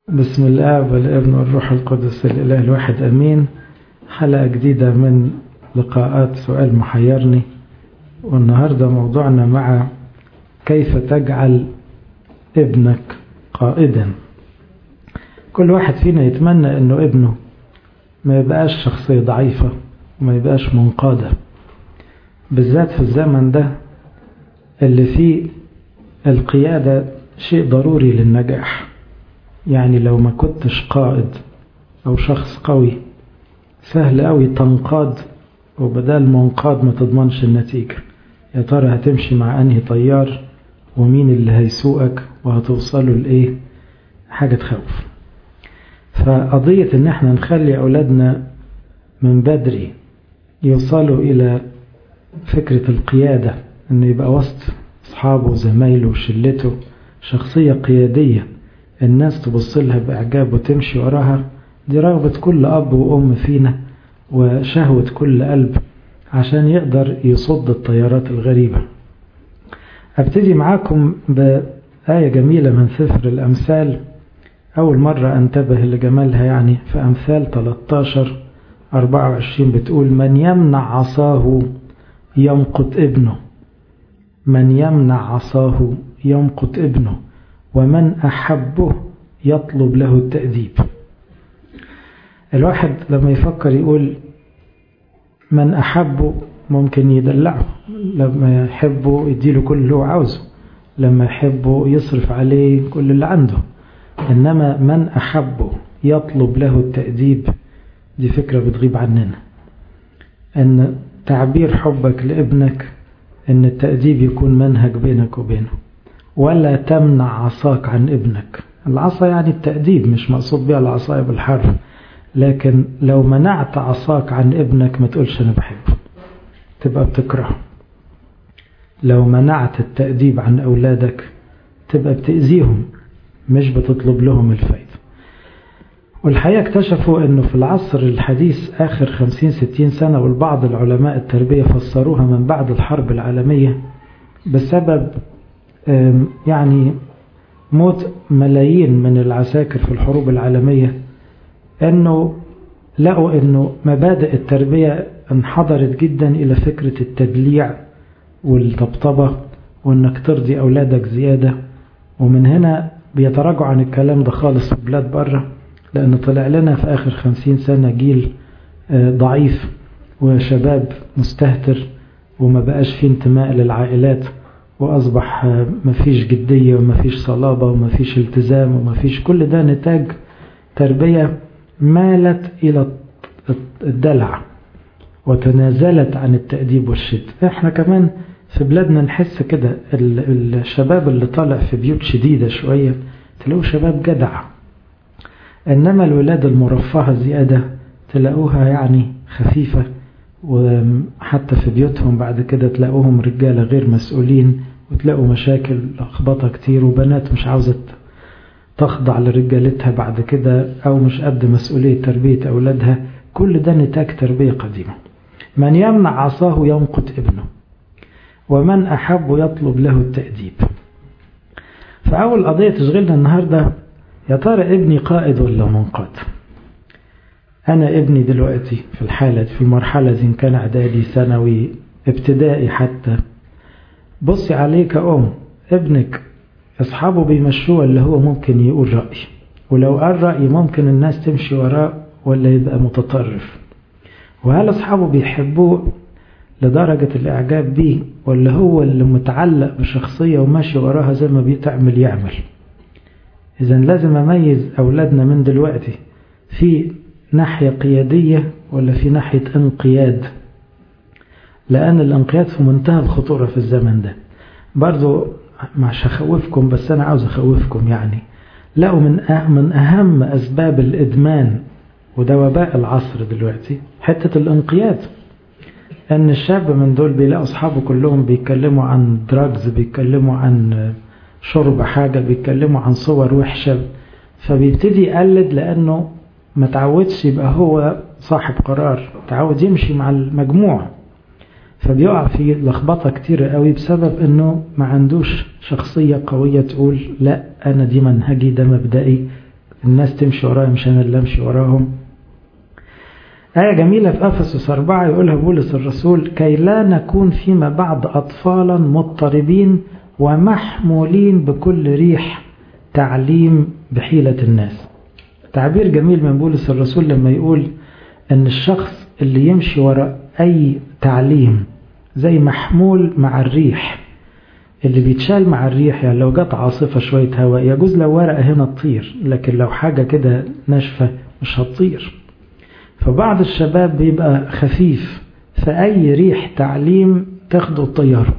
بسم الله والابن والروح القدس الإله الواحد أمين حلقة جديدة من لقاءات سؤال محيرني والنهاردة موضوعنا مع كيف تجعل ابنك قائدا كل واحد فينا يتمنى انه ابنه ما يبقاش شخصية ضعيفة وما يبقاش منقادة بالذات في الزمن ده اللي فيه القيادة شيء ضروري للنجاح يعني لو ما كنتش قائد أو شخص قوي سهل قوي تنقاد وبدال منقاد ما تضمنش النتيجة يا ترى هتمشي مع أنهي طيار ومين اللي هيسوقك وهتوصلوا لإيه حاجة تخوف فقضية إن احنا نخلي أولادنا من بدري يوصلوا إلى فكرة القيادة إنه يبقى وسط أصحابه وزمايله وشلته شخصية قيادية الناس تبص لها بإعجاب وتمشي وراها دي رغبة كل أب وأم فينا وشهوة كل قلب عشان يقدر يصد الطيارات الغريبة أبتدي معاكم بآية جميلة من سفر الأمثال أول مرة أنتبه لجمالها يعني في أمثال 13 24 بتقول من يمنع عصاه يمقت ابنه من يمنع عصاه يمقت ابنه ومن أحبه يطلب له التأديب الواحد لما يفكر يقول من أحبه ممكن يدلعه لما يحبه يديله كل اللي هو عاوزه لما يحبه يصرف عليه كل اللي عنده إنما من أحبه يطلب له التأديب دي فكرة بتغيب عننا أن تعبير حبك لابنك أن التأديب يكون منهج بينك وبينه ولا تمنع عصاك عن ابنك العصا يعني التأديب مش مقصود بها العصاية بالحرف لكن لو منعت عصاك عن ابنك ما تقولش أنا بحبه تبقى بتكرهه لو منعت التأديب عن أولادك تبقى بتأذيهم مش بتطلب لهم الفايدة والحقيقة اكتشفوا أنه في العصر الحديث آخر 50-60 سنة والبعض العلماء التربية فسروها من بعد الحرب العالمية بسبب يعني موت ملايين من العساكر في الحروب العالمية أنه لقوا أنه مبادئ التربية انحدرت جدا إلى فكرة التدليع والطبطبة وأنك ترضي أولادك زيادة ومن هنا بيتراجعوا عن الكلام ده خالص في بلاد بره لأن طلع لنا في آخر خمسين سنة جيل ضعيف وشباب مستهتر وما بقاش فيه انتماء للعائلات وأصبح مفيش جدية ومفيش صلابة ومفيش التزام ومفيش كل ده نتاج تربية مالت إلى الدلع وتنازلت عن التأديب والشد احنا كمان في بلادنا نحس كده الشباب اللي طالع في بيوت شديدة شوية تلاقوه شباب جدع إنما الولاد المرفهة زيادة تلاقوها يعني خفيفة وحتى في بيوتهم بعد كده تلاقوهم رجالة غير مسؤولين وتلاقوا مشاكل لخبطة كتير وبنات مش عاوزة تخضع لرجالتها بعد كده أو مش قد مسؤولية تربية أولادها كل ده نتاج تربية قديمة من يمنع عصاه ينقت ابنه ومن أحب يطلب له التأديب فأول قضية تشغلنا النهاردة يا ترى ابني قائد ولا منقاد أنا ابني دلوقتي في الحالة في المرحلة دي إن كان إعدادي ثانوي ابتدائي حتى بصي عليه كأم ابنك أصحابه بيمشوه اللي هو ممكن يقول رأي ولو قال رأي ممكن الناس تمشي وراه ولا يبقى متطرف وهل أصحابه بيحبوه لدرجة الإعجاب بيه ولا هو اللي متعلق بشخصية وماشي وراها زي ما بيتعمل يعمل إذا لازم أميز أولادنا من دلوقتي في ناحية قيادية ولا في ناحية انقياد لأن الانقياد في منتهى الخطورة في الزمن ده برضو مش هخوفكم بس أنا عاوز أخوفكم يعني لقوا من من أهم أسباب الإدمان وده وباء العصر دلوقتي حتة الانقياد أن الشاب من دول بيلاقوا أصحابه كلهم بيتكلموا عن دراجز بيتكلموا عن شرب حاجة بيتكلموا عن صور وحشة فبيبتدي يقلد لأنه ما تعودش يبقى هو صاحب قرار تعود يمشي مع المجموع فبيقع في لخبطة كتير قوي بسبب انه ما عندوش شخصية قوية تقول لا انا دي منهجي ده مبدئي الناس تمشي ورايا مش أنا اللي أمشي وراهم آية جميلة في أفسس أربعة يقولها بولس الرسول كي لا نكون فيما بعد أطفالا مضطربين ومحمولين بكل ريح تعليم بحيلة الناس تعبير جميل من بولس الرسول لما يقول أن الشخص اللي يمشي وراء أي تعليم زي محمول مع الريح اللي بيتشال مع الريح يعني لو جت عاصفة شوية هواء يجوز لو ورقة هنا تطير لكن لو حاجة كده ناشفة مش هتطير فبعض الشباب بيبقى خفيف فأي ريح تعليم تاخده الطيارة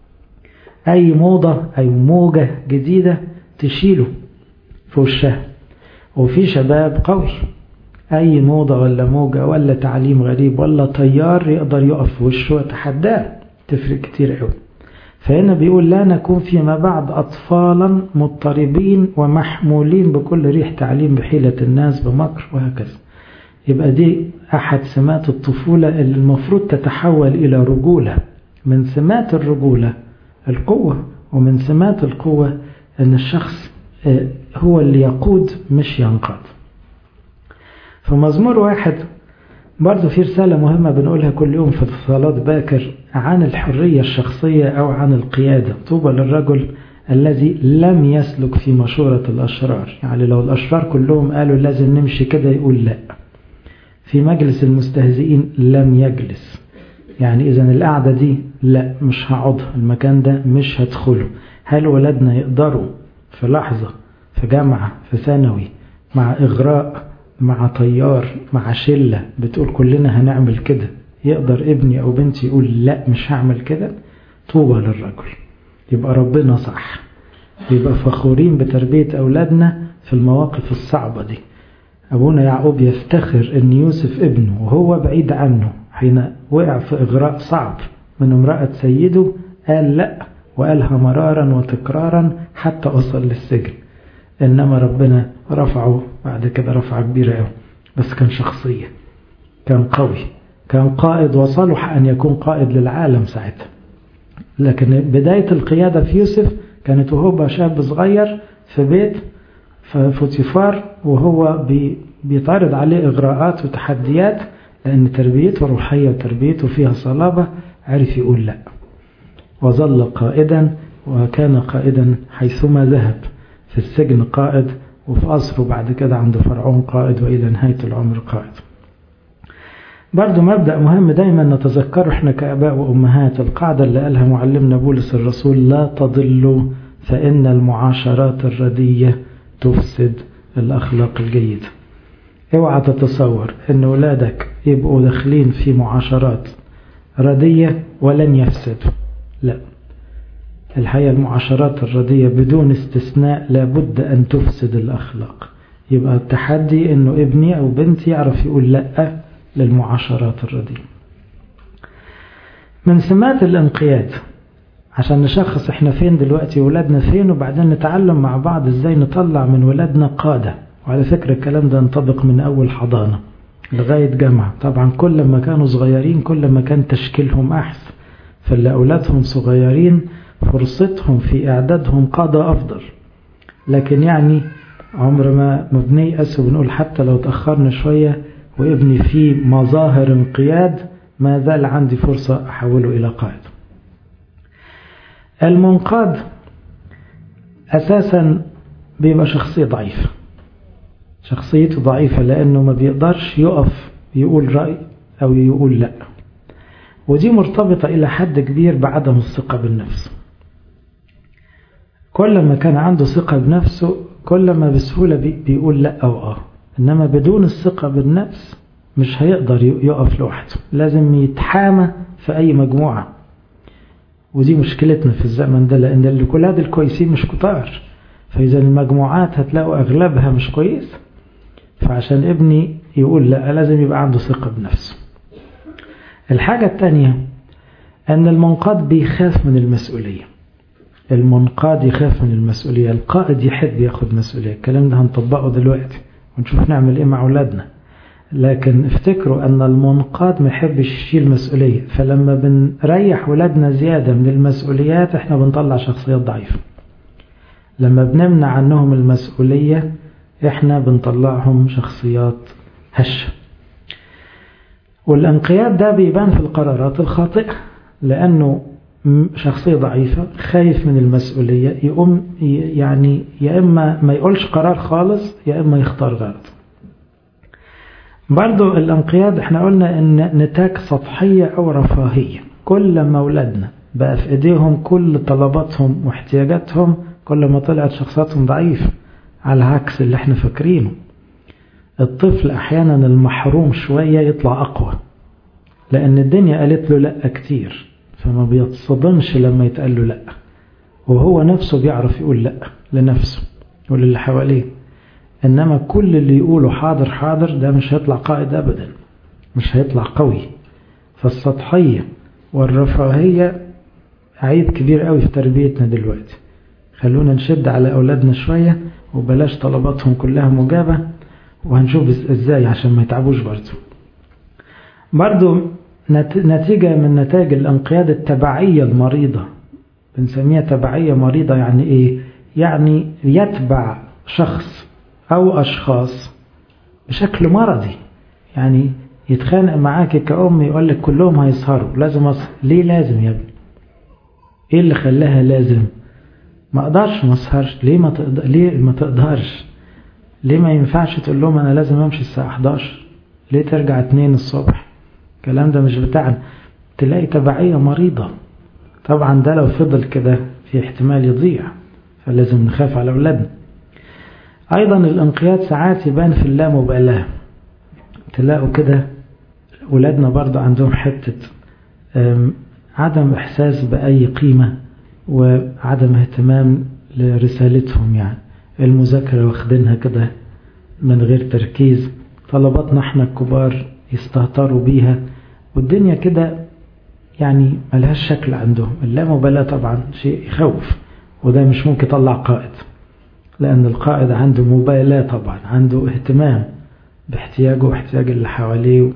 أي موضة أي موجة جديدة تشيله في وشها وفي شباب قوي أي موضة ولا موجة ولا تعليم غريب ولا طيار يقدر يقف في وشه ويتحداه تفرق كتير قوي فهنا بيقول لا نكون فيما بعد أطفالا مضطربين ومحمولين بكل ريح تعليم بحيلة الناس بمكر وهكذا يبقى دي أحد سمات الطفولة اللي المفروض تتحول إلى رجولة من سمات الرجولة القوة ومن سمات القوة أن الشخص هو اللي يقود مش ينقاد في مزمور واحد برضه في رسالة مهمة بنقولها كل يوم في صلاة باكر عن الحرية الشخصية أو عن القيادة طوبى للرجل الذي لم يسلك في مشورة الأشرار يعني لو الأشرار كلهم قالوا لازم نمشي كده يقول لا في مجلس المستهزئين لم يجلس يعني إذا القعدة دي لا مش هقعدها المكان ده مش هدخله هل ولادنا يقدروا في لحظة في جامعة في ثانوي مع إغراء مع طيار مع شلة بتقول كلنا هنعمل كده يقدر ابني أو بنتي يقول لا مش هعمل كده طوبى للرجل يبقى ربنا صح يبقى فخورين بتربية أولادنا في المواقف الصعبة دي أبونا يعقوب يفتخر أن يوسف ابنه وهو بعيد عنه حين وقع في إغراء صعب من امرأة سيده قال لا وقالها مرارا وتكرارا حتى وصل للسجن إنما ربنا رفعه بعد كده رفعه كبيرة قوي بس كان شخصية كان قوي كان قائد وصلح أن يكون قائد للعالم ساعتها لكن بداية القيادة في يوسف كانت وهو شاب صغير في بيت فوتيفار وهو بيطارد عليه إغراءات وتحديات لأن تربيته روحية وتربيته فيها صلابة عرف يقول لا وظل قائدا وكان قائدا حيثما ذهب في السجن قائد وفي قصره بعد كده عند فرعون قائد وإلى نهاية العمر قائد برضو مبدأ مهم دايما نتذكره احنا كأباء وأمهات القاعدة اللي قالها معلمنا بولس الرسول لا تضلوا فإن المعاشرات الردية تفسد الأخلاق الجيدة اوعى تتصور ان ولادك يبقوا داخلين في معاشرات ردية ولن يفسدوا لا الحقيقة المعاشرات الردية بدون استثناء لابد أن تفسد الأخلاق يبقى التحدي أنه ابني أو بنتي يعرف يقول لأ للمعاشرات الرديئة من سمات الانقياد عشان نشخص احنا فين دلوقتي ولادنا فين وبعدين نتعلم مع بعض ازاي نطلع من ولادنا قادة وعلى فكرة الكلام ده ينطبق من أول حضانة لغاية جامعة طبعا كل ما كانوا صغيرين كل ما كان تشكيلهم أحسن فاللي أولادهم صغيرين فرصتهم في إعدادهم قادة أفضل لكن يعني عمر ما بنيأس وبنقول حتى لو تأخرنا شوية وابني فيه مظاهر انقياد ما زال عندي فرصة أحوله إلى قائد المنقاد أساسا بيبقى شخصية ضعيفة شخصيته ضعيفة لأنه ما بيقدرش يقف يقول رأي أو يقول لأ ودي مرتبطة إلى حد كبير بعدم الثقة بالنفس كل ما كان عنده ثقة بنفسه كل ما بسهولة بيقول لا أو آه إنما بدون الثقة بالنفس مش هيقدر يقف لوحده لازم يتحامى في أي مجموعة ودي مشكلتنا في الزمن ده لأن الولاد الكويسين مش كتار فإذا المجموعات هتلاقوا أغلبها مش كويس فعشان ابني يقول لا لازم يبقى عنده ثقة بنفسه الحاجة الثانية أن المنقاد بيخاف من المسؤولية المنقاد يخاف من المسؤولية القائد يحب ياخد مسؤولية الكلام ده هنطبقه دلوقتي ونشوف نعمل ايه مع أولادنا لكن افتكروا أن المنقاد ما يحبش يشيل مسؤولية فلما بنريح ولادنا زيادة من المسؤوليات احنا بنطلع شخصيات ضعيفة لما بنمنع عنهم المسؤولية احنا بنطلعهم شخصيات هشة والانقياد ده بيبان في القرارات الخاطئة لأنه شخصية ضعيفة خايف من المسؤولية يقوم يعني يا إما ما يقولش قرار خالص يا إما يختار غلط برضو الانقياد احنا قلنا ان نتاج سطحية او رفاهية كل ما اولادنا بقى في ايديهم كل طلباتهم واحتياجاتهم كل ما طلعت شخصياتهم ضعيفة على عكس اللي احنا فاكرينه الطفل احيانا المحروم شوية يطلع اقوى لان الدنيا قالت له لا كتير فما بيتصدمش لما يتقال له لا وهو نفسه بيعرف يقول لا لنفسه وللي حواليه إنما كل اللي يقوله حاضر حاضر ده مش هيطلع قائد أبدا مش هيطلع قوي فالسطحية والرفاهية عيب كبير قوي في تربيتنا دلوقتي خلونا نشد على أولادنا شوية وبلاش طلباتهم كلها مجابة وهنشوف ازاي عشان ما يتعبوش برضو برضو نتيجة من نتائج الانقياد التبعية المريضة بنسميها تبعية مريضة يعني ايه يعني يتبع شخص أو أشخاص بشكل مرضي يعني يتخانق معاك كأم يقول لك كلهم هيسهروا لازم أسهر ليه لازم يا ابني ايه اللي خلاها لازم ما اقدرش ما اسهرش ليه ما تقدر ليه ما تقدرش ليه ما ينفعش تقول لهم انا لازم امشي الساعه 11 ليه ترجع 2 الصبح الكلام ده مش بتاعنا تلاقي تبعيه مريضه طبعا ده لو فضل كده في احتمال يضيع فلازم نخاف على اولادنا ايضا الانقياد ساعات يبان في اللامبالاه تلاقوا كده ولادنا برضو عندهم حته عدم احساس باي قيمه وعدم اهتمام لرسالتهم يعني المذاكرة واخدينها كده من غير تركيز طلباتنا احنا الكبار يستهتروا بيها والدنيا كده يعني ملهاش شكل عندهم اللامبالاة طبعا شيء يخوف وده مش ممكن يطلع قائد لأن القائد عنده مبالاة طبعا عنده اهتمام باحتياجه واحتياج اللي حواليه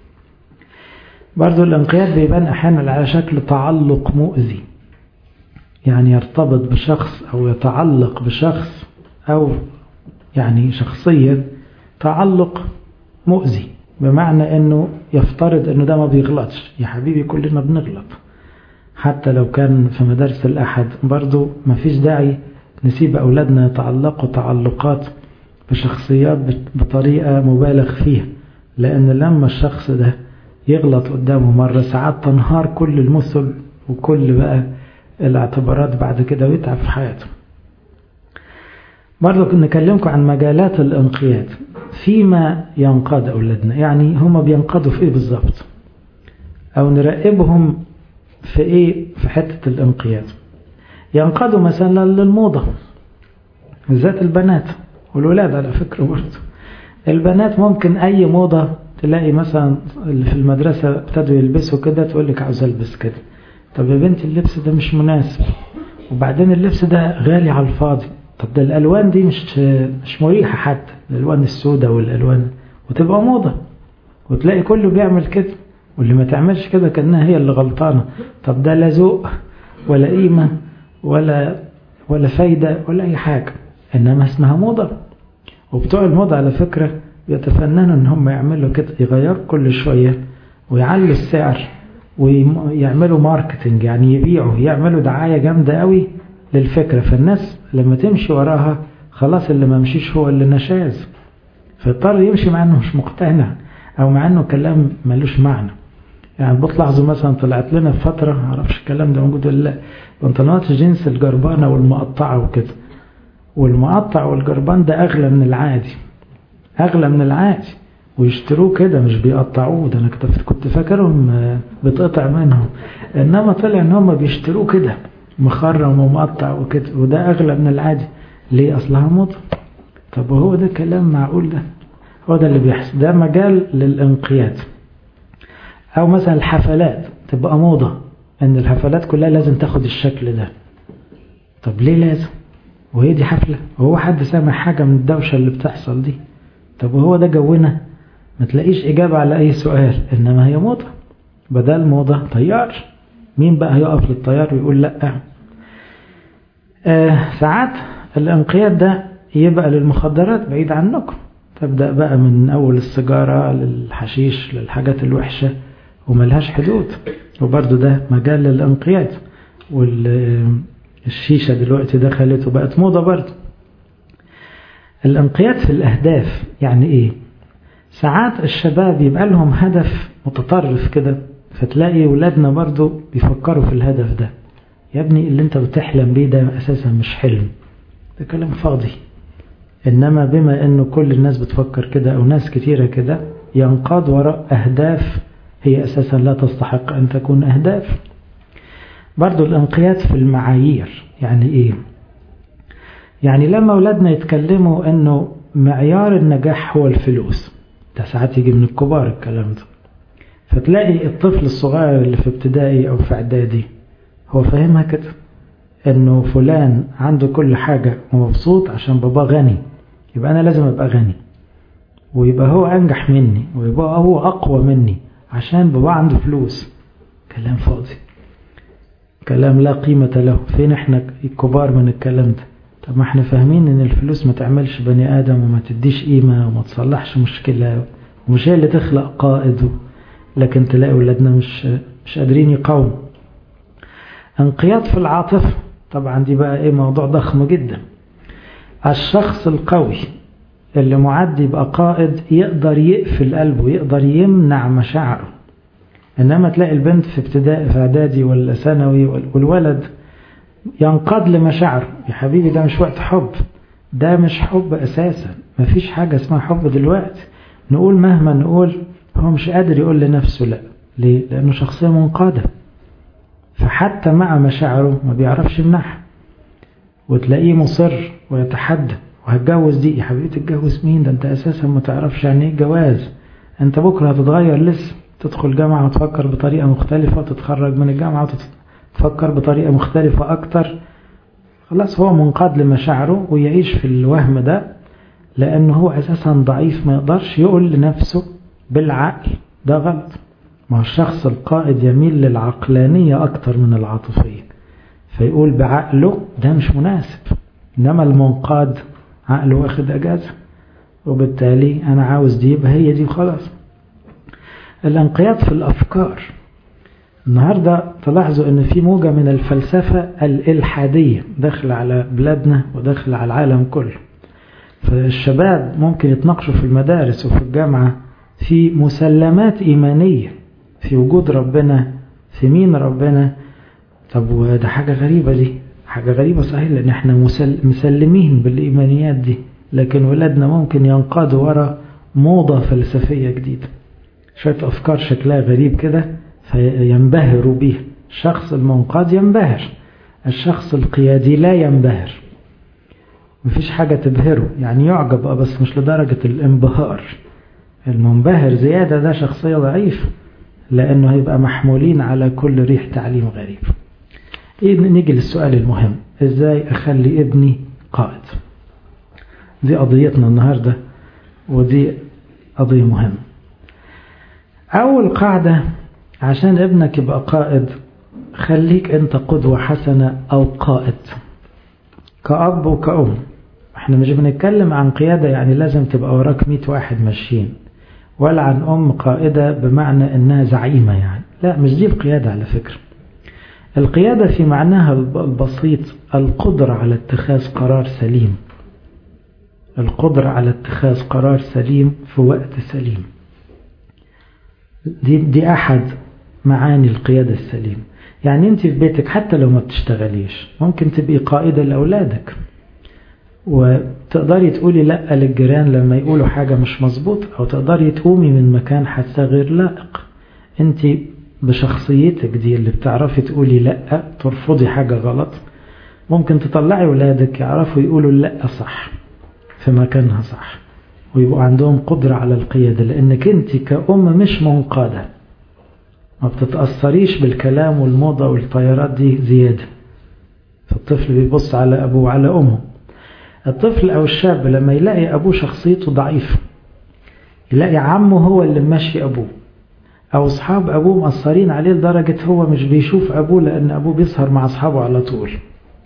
برضو الانقياد بيبان أحيانا على شكل تعلق مؤذي يعني يرتبط بشخص أو يتعلق بشخص أو يعني شخصية تعلق مؤذي بمعنى أنه يفترض أنه ده ما بيغلطش يا حبيبي كلنا بنغلط حتى لو كان في مدارس الأحد برضو ما فيش داعي نسيب أولادنا يتعلقوا تعلقات بشخصيات بطريقة مبالغ فيها لأن لما الشخص ده يغلط قدامه مرة ساعات تنهار كل المثل وكل بقى الاعتبارات بعد كده ويتعب في حياته برضو نكلمكم عن مجالات الانقياد فيما ينقاد أولادنا يعني هما بينقادوا في ايه بالظبط او نراقبهم في ايه في حتة الانقياد ينقادوا مثلا للموضة بالذات البنات والولاد على فكرة برضو البنات ممكن اي موضة تلاقي مثلا اللي في المدرسة ابتدوا يلبسوا كده تقول لك عاوز البس كده طب يا بنتي اللبس ده مش مناسب وبعدين اللبس ده غالي على الفاضي طب ده الالوان دي مش مش مريحه حتى الالوان السوداء والالوان وتبقى موضه وتلاقي كله بيعمل كده واللي ما تعملش كده كانها هي اللي غلطانه طب ده لا ذوق ولا قيمه ولا ولا فايده ولا اي حاجه انما اسمها موضه وبتوع الموضه على فكره بيتفننوا ان هم يعملوا كده يغيروا كل شويه ويعلوا السعر ويعملوا ماركتنج يعني يبيعوا يعملوا دعاية جامدة قوي للفكرة فالناس لما تمشي وراها خلاص اللي ما مشيش هو اللي نشاز فاضطر يمشي مع انه مش مقتنع او مع انه كلام ملوش معنى يعني بتلاحظوا مثلا طلعت لنا في فترة معرفش الكلام ده موجود ولا لا بنطلونات الجنس الجربانة والمقطعة وكده والمقطع والجربان ده اغلى من العادي اغلى من العادي ويشتروه كده مش بيقطعوه ده انا كنت فاكرهم بتقطع منهم انما طلع ان هم بيشتروه كده مخرم ومقطع وكده وده اغلى من العادي ليه اصلها موضه طب وهو ده كلام معقول ده هو ده اللي بيحصل ده مجال للانقياد او مثلا الحفلات تبقى موضه ان الحفلات كلها لازم تاخد الشكل ده طب ليه لازم وهي دي حفله وهو حد سامع حاجه من الدوشه اللي بتحصل دي طب وهو ده جونا ما تلاقيش إجابة على أي سؤال إنما هي موضة بدل موضة طيار مين بقى هيقف للطيار ويقول لأ آه ساعات الانقياد ده يبقى للمخدرات بعيد عنكم تبدأ بقى من أول السيجارة للحشيش للحاجات الوحشة وملهاش حدود وبرضو ده مجال للانقياد والشيشة دلوقتي دخلت وبقت موضة برضو الانقياد في الأهداف يعني إيه ساعات الشباب يبقى لهم هدف متطرف كده فتلاقي ولادنا برضو بيفكروا في الهدف ده يا ابني اللي انت بتحلم بيه ده أساسا مش حلم ده كلام فاضي إنما بما أنه كل الناس بتفكر كده أو ناس كتيرة كده ينقاد وراء أهداف هي أساسا لا تستحق أن تكون أهداف برضو الانقياد في المعايير يعني إيه يعني لما أولادنا يتكلموا أنه معيار النجاح هو الفلوس ده ساعات يجي من الكبار الكلام ده فتلاقي الطفل الصغير اللي في ابتدائي أو في إعدادي هو فاهمها كده انه فلان عنده كل حاجة ومبسوط عشان باباه غني يبقى انا لازم ابقى غني ويبقى هو انجح مني ويبقى هو اقوى مني عشان باباه عنده فلوس كلام فاضي كلام لا قيمة له فين احنا الكبار من الكلام ده طب ما احنا فاهمين ان الفلوس ما تعملش بني ادم وما تديش قيمة وما تصلحش مشكلة ومش هي اللي تخلق قائد لكن تلاقي ولادنا مش مش قادرين يقاوموا انقياد في العاطفة طبعا دي بقى ايه موضوع ضخم جدا الشخص القوي اللي معد يبقى قائد يقدر يقفل قلبه يقدر يمنع مشاعره انما تلاقي البنت في ابتدائي في اعدادي ولا ثانوي والولد ينقاد لمشاعره يا حبيبي ده مش وقت حب ده مش حب اساسا مفيش حاجة اسمها حب دلوقتي نقول مهما نقول هو مش قادر يقول لنفسه لا ليه لانه شخصية منقادة فحتى مع مشاعره ما بيعرفش يمنعها وتلاقيه مصر ويتحدى وهتجوز دي يا حبيبي تتجوز مين ده انت اساسا ما تعرفش يعني ايه جواز انت بكره هتتغير لسه تدخل جامعة وتفكر بطريقة مختلفة تتخرج من الجامعة وتفكر بطريقة مختلفة أكتر خلاص هو منقاد لمشاعره ويعيش في الوهم ده لأنه هو أساسا ضعيف ما يقدرش يقول لنفسه بالعقل ده غلط ما هو الشخص القائد يميل للعقلانية أكتر من العاطفية فيقول بعقله ده مش مناسب إنما المنقاد عقله واخد أجازة وبالتالي أنا عاوز دي يبقى هي دي وخلاص الانقياد في الأفكار النهاردة تلاحظوا أن في موجة من الفلسفة الإلحادية داخل على بلادنا وداخل على العالم كله فالشباب ممكن يتناقشوا في المدارس وفي الجامعة في مسلمات إيمانية في وجود ربنا في مين ربنا طب وده حاجة غريبة دي حاجة غريبة صحيح لأن احنا مسلمين بالإيمانيات دي لكن ولادنا ممكن ينقادوا ورا موضة فلسفية جديدة شوية أفكار شكلها غريب كده فينبهروا بيها الشخص المنقاد ينبهر الشخص القيادي لا ينبهر مفيش حاجة تبهره يعني يعجب بس مش لدرجة الانبهار المنبهر زيادة ده شخصية ضعيفة لأنه هيبقى محمولين على كل ريح تعليم غريب إيه نيجي للسؤال المهم إزاي أخلي ابني قائد دي قضيتنا النهاردة ودي قضية مهمة أول قاعدة عشان ابنك يبقى قائد خليك أنت قدوة حسنة أو قائد كأب وكأم احنا مش بنتكلم عن قيادة يعني لازم تبقى وراك مئة واحد ماشيين ولا عن أم قائدة بمعنى أنها زعيمة يعني لا مش دي القيادة على فكرة القيادة في معناها البسيط القدرة على اتخاذ قرار سليم القدرة على اتخاذ قرار سليم في وقت سليم دي, دي أحد معاني القيادة السليم يعني انت في بيتك حتى لو ما بتشتغليش ممكن تبقي قائدة لأولادك وتقدري تقولي لا للجيران لما يقولوا حاجة مش مظبوط أو تقدري تقومي من مكان حتى غير لائق انت بشخصيتك دي اللي بتعرفي تقولي لا ترفضي حاجة غلط ممكن تطلعي ولادك يعرفوا يقولوا لا صح في مكانها صح ويبقوا عندهم قدرة على القيادة لأنك أنت كأم مش منقادة ما بتتأثريش بالكلام والموضة والطيارات دي زيادة فالطفل بيبص على أبوه وعلى أمه الطفل أو الشاب لما يلاقي أبوه شخصيته ضعيفة يلاقي عمه هو اللي ماشي أبوه أو أصحاب أبوه مأثرين عليه لدرجة هو مش بيشوف أبوه لأن أبوه بيسهر مع أصحابه على طول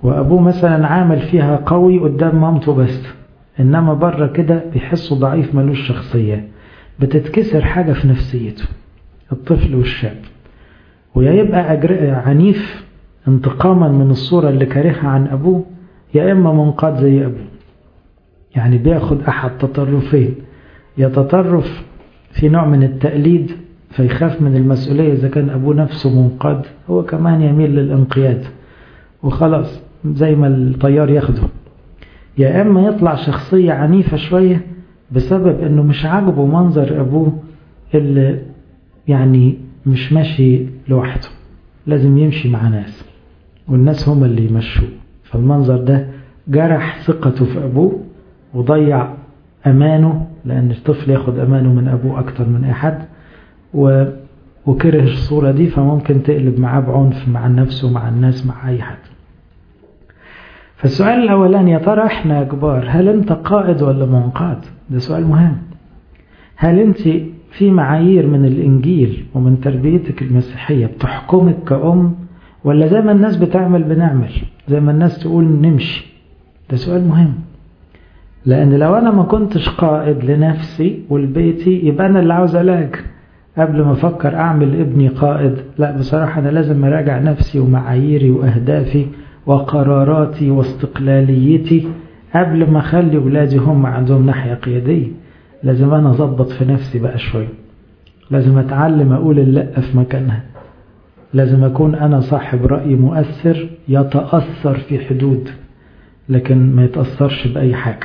وأبوه مثلا عامل فيها قوي قدام مامته بس إنما بره كده بيحسه ضعيف ملوش شخصية بتتكسر حاجة في نفسيته الطفل والشاب ويا يبقى عنيف انتقاما من الصورة اللي كارهها عن أبوه يا إما منقاد زي أبوه يعني بياخد أحد تطرفين يتطرف في نوع من التقليد فيخاف من المسؤولية إذا كان أبوه نفسه منقاد هو كمان يميل للانقياد وخلاص زي ما الطيار ياخده يا إما يطلع شخصية عنيفة شوية بسبب أنه مش عاجبه منظر أبوه اللي يعني مش ماشي لوحده لازم يمشي مع ناس والناس هم اللي يمشوه فالمنظر ده جرح ثقته في أبوه وضيع أمانه لأن الطفل ياخد أمانه من أبوه أكتر من أحد و... وكره الصورة دي فممكن تقلب معاه بعنف مع النفس ومع الناس مع أي حد فالسؤال الأولاني يا ترى احنا يا كبار هل انت قائد ولا منقاد ده سؤال مهم هل انت في معايير من الإنجيل ومن تربيتك المسيحية بتحكمك كأم ولا زي ما الناس بتعمل بنعمل زي ما الناس تقول نمشي ده سؤال مهم لأن لو أنا ما كنتش قائد لنفسي ولبيتي يبقى أنا اللي عاوز علاج قبل ما أفكر أعمل ابني قائد لا بصراحة أنا لازم أراجع نفسي ومعاييري وأهدافي وقراراتي واستقلاليتي قبل ما أخلي ولادي هم عندهم ناحية قيادية لازم أنا أظبط في نفسي بقى شوية لازم أتعلم أقول اللأ في مكانها لازم أكون أنا صاحب رأي مؤثر يتأثر في حدود لكن ما يتأثرش بأي حاجة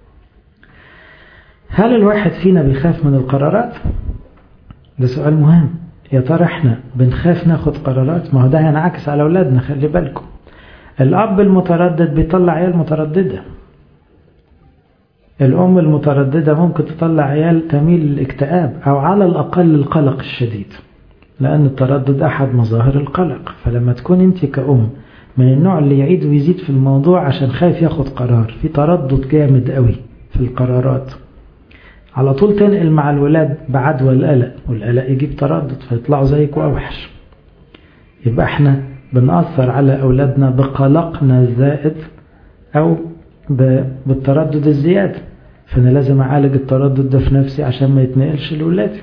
هل الواحد فينا بيخاف من القرارات؟ ده سؤال مهم يا ترى احنا بنخاف ناخد قرارات ما هو ده هينعكس على أولادنا خلي بالكم الأب المتردد بيطلع عيال مترددة الأم المترددة ممكن تطلع عيال تميل للاكتئاب أو على الأقل القلق الشديد لأن التردد أحد مظاهر القلق فلما تكون أنت كأم من النوع اللي يعيد ويزيد في الموضوع عشان خايف ياخد قرار في تردد جامد قوي في القرارات على طول تنقل مع الولاد بعدوى القلق والقلق يجيب تردد فيطلعوا زيك وأوحش يبقى احنا بنأثر على أولادنا بقلقنا الزائد أو بالتردد الزيادة فأنا لازم أعالج التردد ده في نفسي عشان ما يتنقلش لأولادي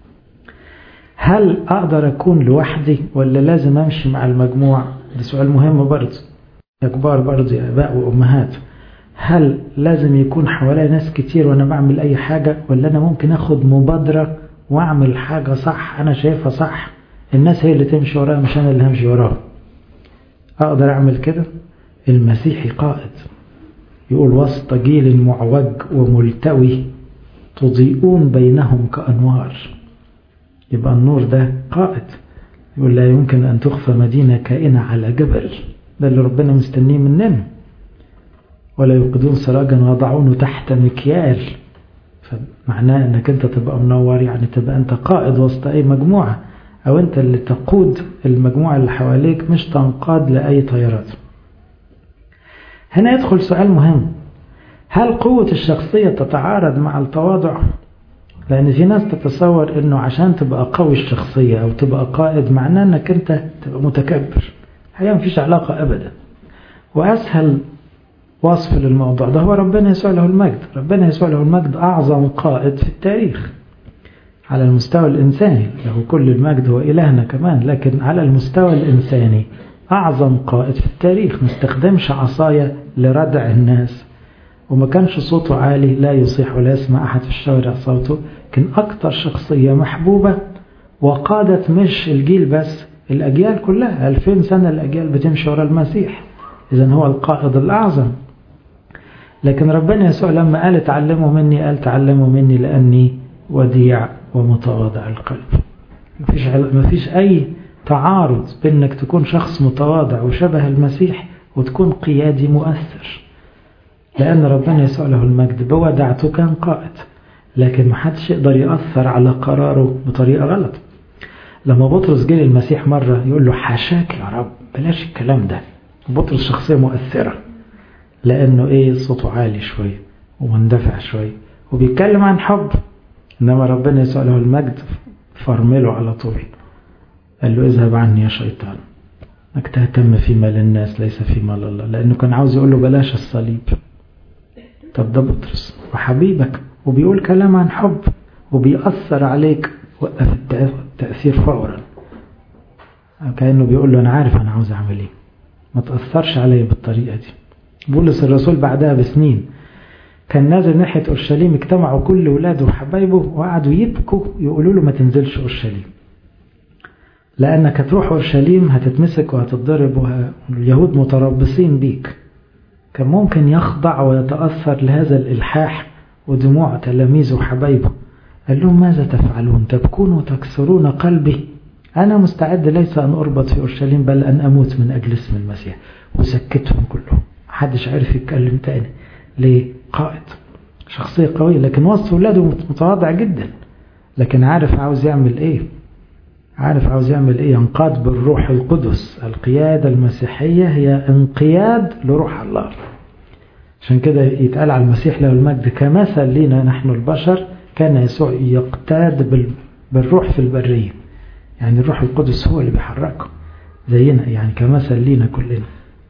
هل أقدر أكون لوحدي ولا لازم أمشي مع المجموع ده سؤال مهم برضه يا كبار برضه يا آباء وأمهات هل لازم يكون حواليا ناس كتير وأنا بعمل أي حاجة ولا أنا ممكن أخد مبادرة وأعمل حاجة صح أنا شايفها صح الناس هي اللي تمشي وراها مش أنا اللي همشي وراها أقدر أعمل كده المسيحي قائد يقول وسط جيل معوج وملتوي تضيئون بينهم كأنوار يبقى النور ده قائد يقول لا يمكن أن تخفى مدينة كائنة على جبل ده اللي ربنا مستنيه مننا ولا يوقدون سراجا ويضعونه تحت مكيال فمعناه انك انت تبقى منور يعني تبقى انت قائد وسط اي مجموعة او انت اللي تقود المجموعة اللي حواليك مش تنقاد لأي طيارات هنا يدخل سؤال مهم هل قوة الشخصية تتعارض مع التواضع لأن في ناس تتصور أنه عشان تبقى قوي الشخصية أو تبقى قائد معناه أنك أنت تبقى متكبر الحقيقة مفيش علاقة أبدا وأسهل وصف للموضوع ده هو ربنا يسوع له المجد ربنا يسوع له المجد أعظم قائد في التاريخ على المستوى الإنساني له كل المجد هو إلهنا كمان لكن على المستوى الإنساني أعظم قائد في التاريخ ما استخدمش عصاية لردع الناس وما كانش صوته عالي لا يصيح ولا يسمع أحد في الشوارع صوته كان أكتر شخصية محبوبة وقادت مش الجيل بس الأجيال كلها ألفين سنة الأجيال بتمشي ورا المسيح إذا هو القائد الأعظم لكن ربنا يسوع لما قال تعلموا مني قال تعلموا مني لأني وديع ومتواضع القلب مفيش مفيش أي تعارض بينك تكون شخص متواضع وشبه المسيح وتكون قيادي مؤثر لأن ربنا يسوع له المجد بودعته كان قائد لكن محدش يقدر يأثر على قراره بطريقة غلط لما بطرس جه للمسيح مرة يقول له حاشاك يا رب بلاش الكلام ده بطرس شخصية مؤثرة لأنه إيه صوته عالي شوية ومندفع شوية وبيتكلم عن حب إنما ربنا يسوع له المجد فرمله على طول قال له اذهب عني يا شيطان انك تهتم فيما للناس ليس فيما لله لانه كان عاوز يقول له بلاش الصليب طب ده بطرس وحبيبك وبيقول كلام عن حب وبيأثر عليك وقف التأثير فورا كأنه بيقول له أنا عارف أنا عاوز أعمل إيه ما تأثرش عليا بالطريقة دي بولس الرسول بعدها بسنين كان نازل ناحية أورشليم اجتمعوا كل ولاده وحبايبه وقعدوا يبكوا يقولوا له ما تنزلش أورشليم لأنك هتروح أورشليم هتتمسك وهتتضرب واليهود متربصين بيك كان ممكن يخضع ويتأثر لهذا الإلحاح ودموع تلاميذه وحبايبه قال لهم ماذا تفعلون تبكون وتكسرون قلبي أنا مستعد ليس أن أربط في أورشليم بل أن أموت من أجل اسم المسيح وسكتهم كلهم محدش عرف يتكلم تاني ليه قائد شخصية قوية لكن وسط ولاده متواضع جدا لكن عارف عاوز يعمل ايه عارف عاوز يعمل ايه ينقاد بالروح القدس القيادة المسيحية هي انقياد لروح الله عشان كده يتقال على المسيح له المجد كمثل لنا نحن البشر كان يسوع يقتاد بالروح في البرية يعني الروح القدس هو اللي بيحركه زينا يعني كمثل لينا كلنا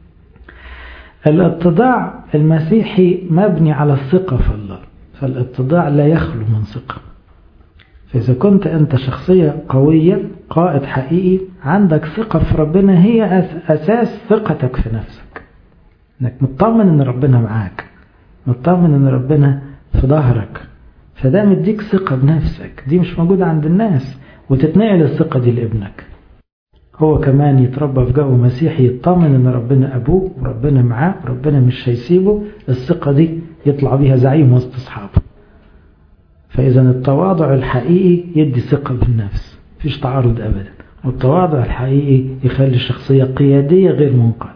الاتضاع المسيحي مبني على الثقة في الله فالاتضاع لا يخلو من ثقة فإذا كنت أنت شخصية قوية قائد حقيقي عندك ثقة في ربنا هي أساس ثقتك في نفسك أنك مطمن أن ربنا معاك مطمن أن ربنا في ظهرك فده مديك ثقة بنفسك دي مش موجودة عند الناس وتتنقل الثقة دي لابنك هو كمان يتربى في جو مسيحي يطمن ان ربنا ابوه وربنا معاه وربنا مش هيسيبه الثقة دي يطلع بيها زعيم وسط اصحابه فاذا التواضع الحقيقي يدي ثقة بالنفس مفيش تعارض ابدا والتواضع الحقيقي يخلي الشخصية قيادية غير منقادة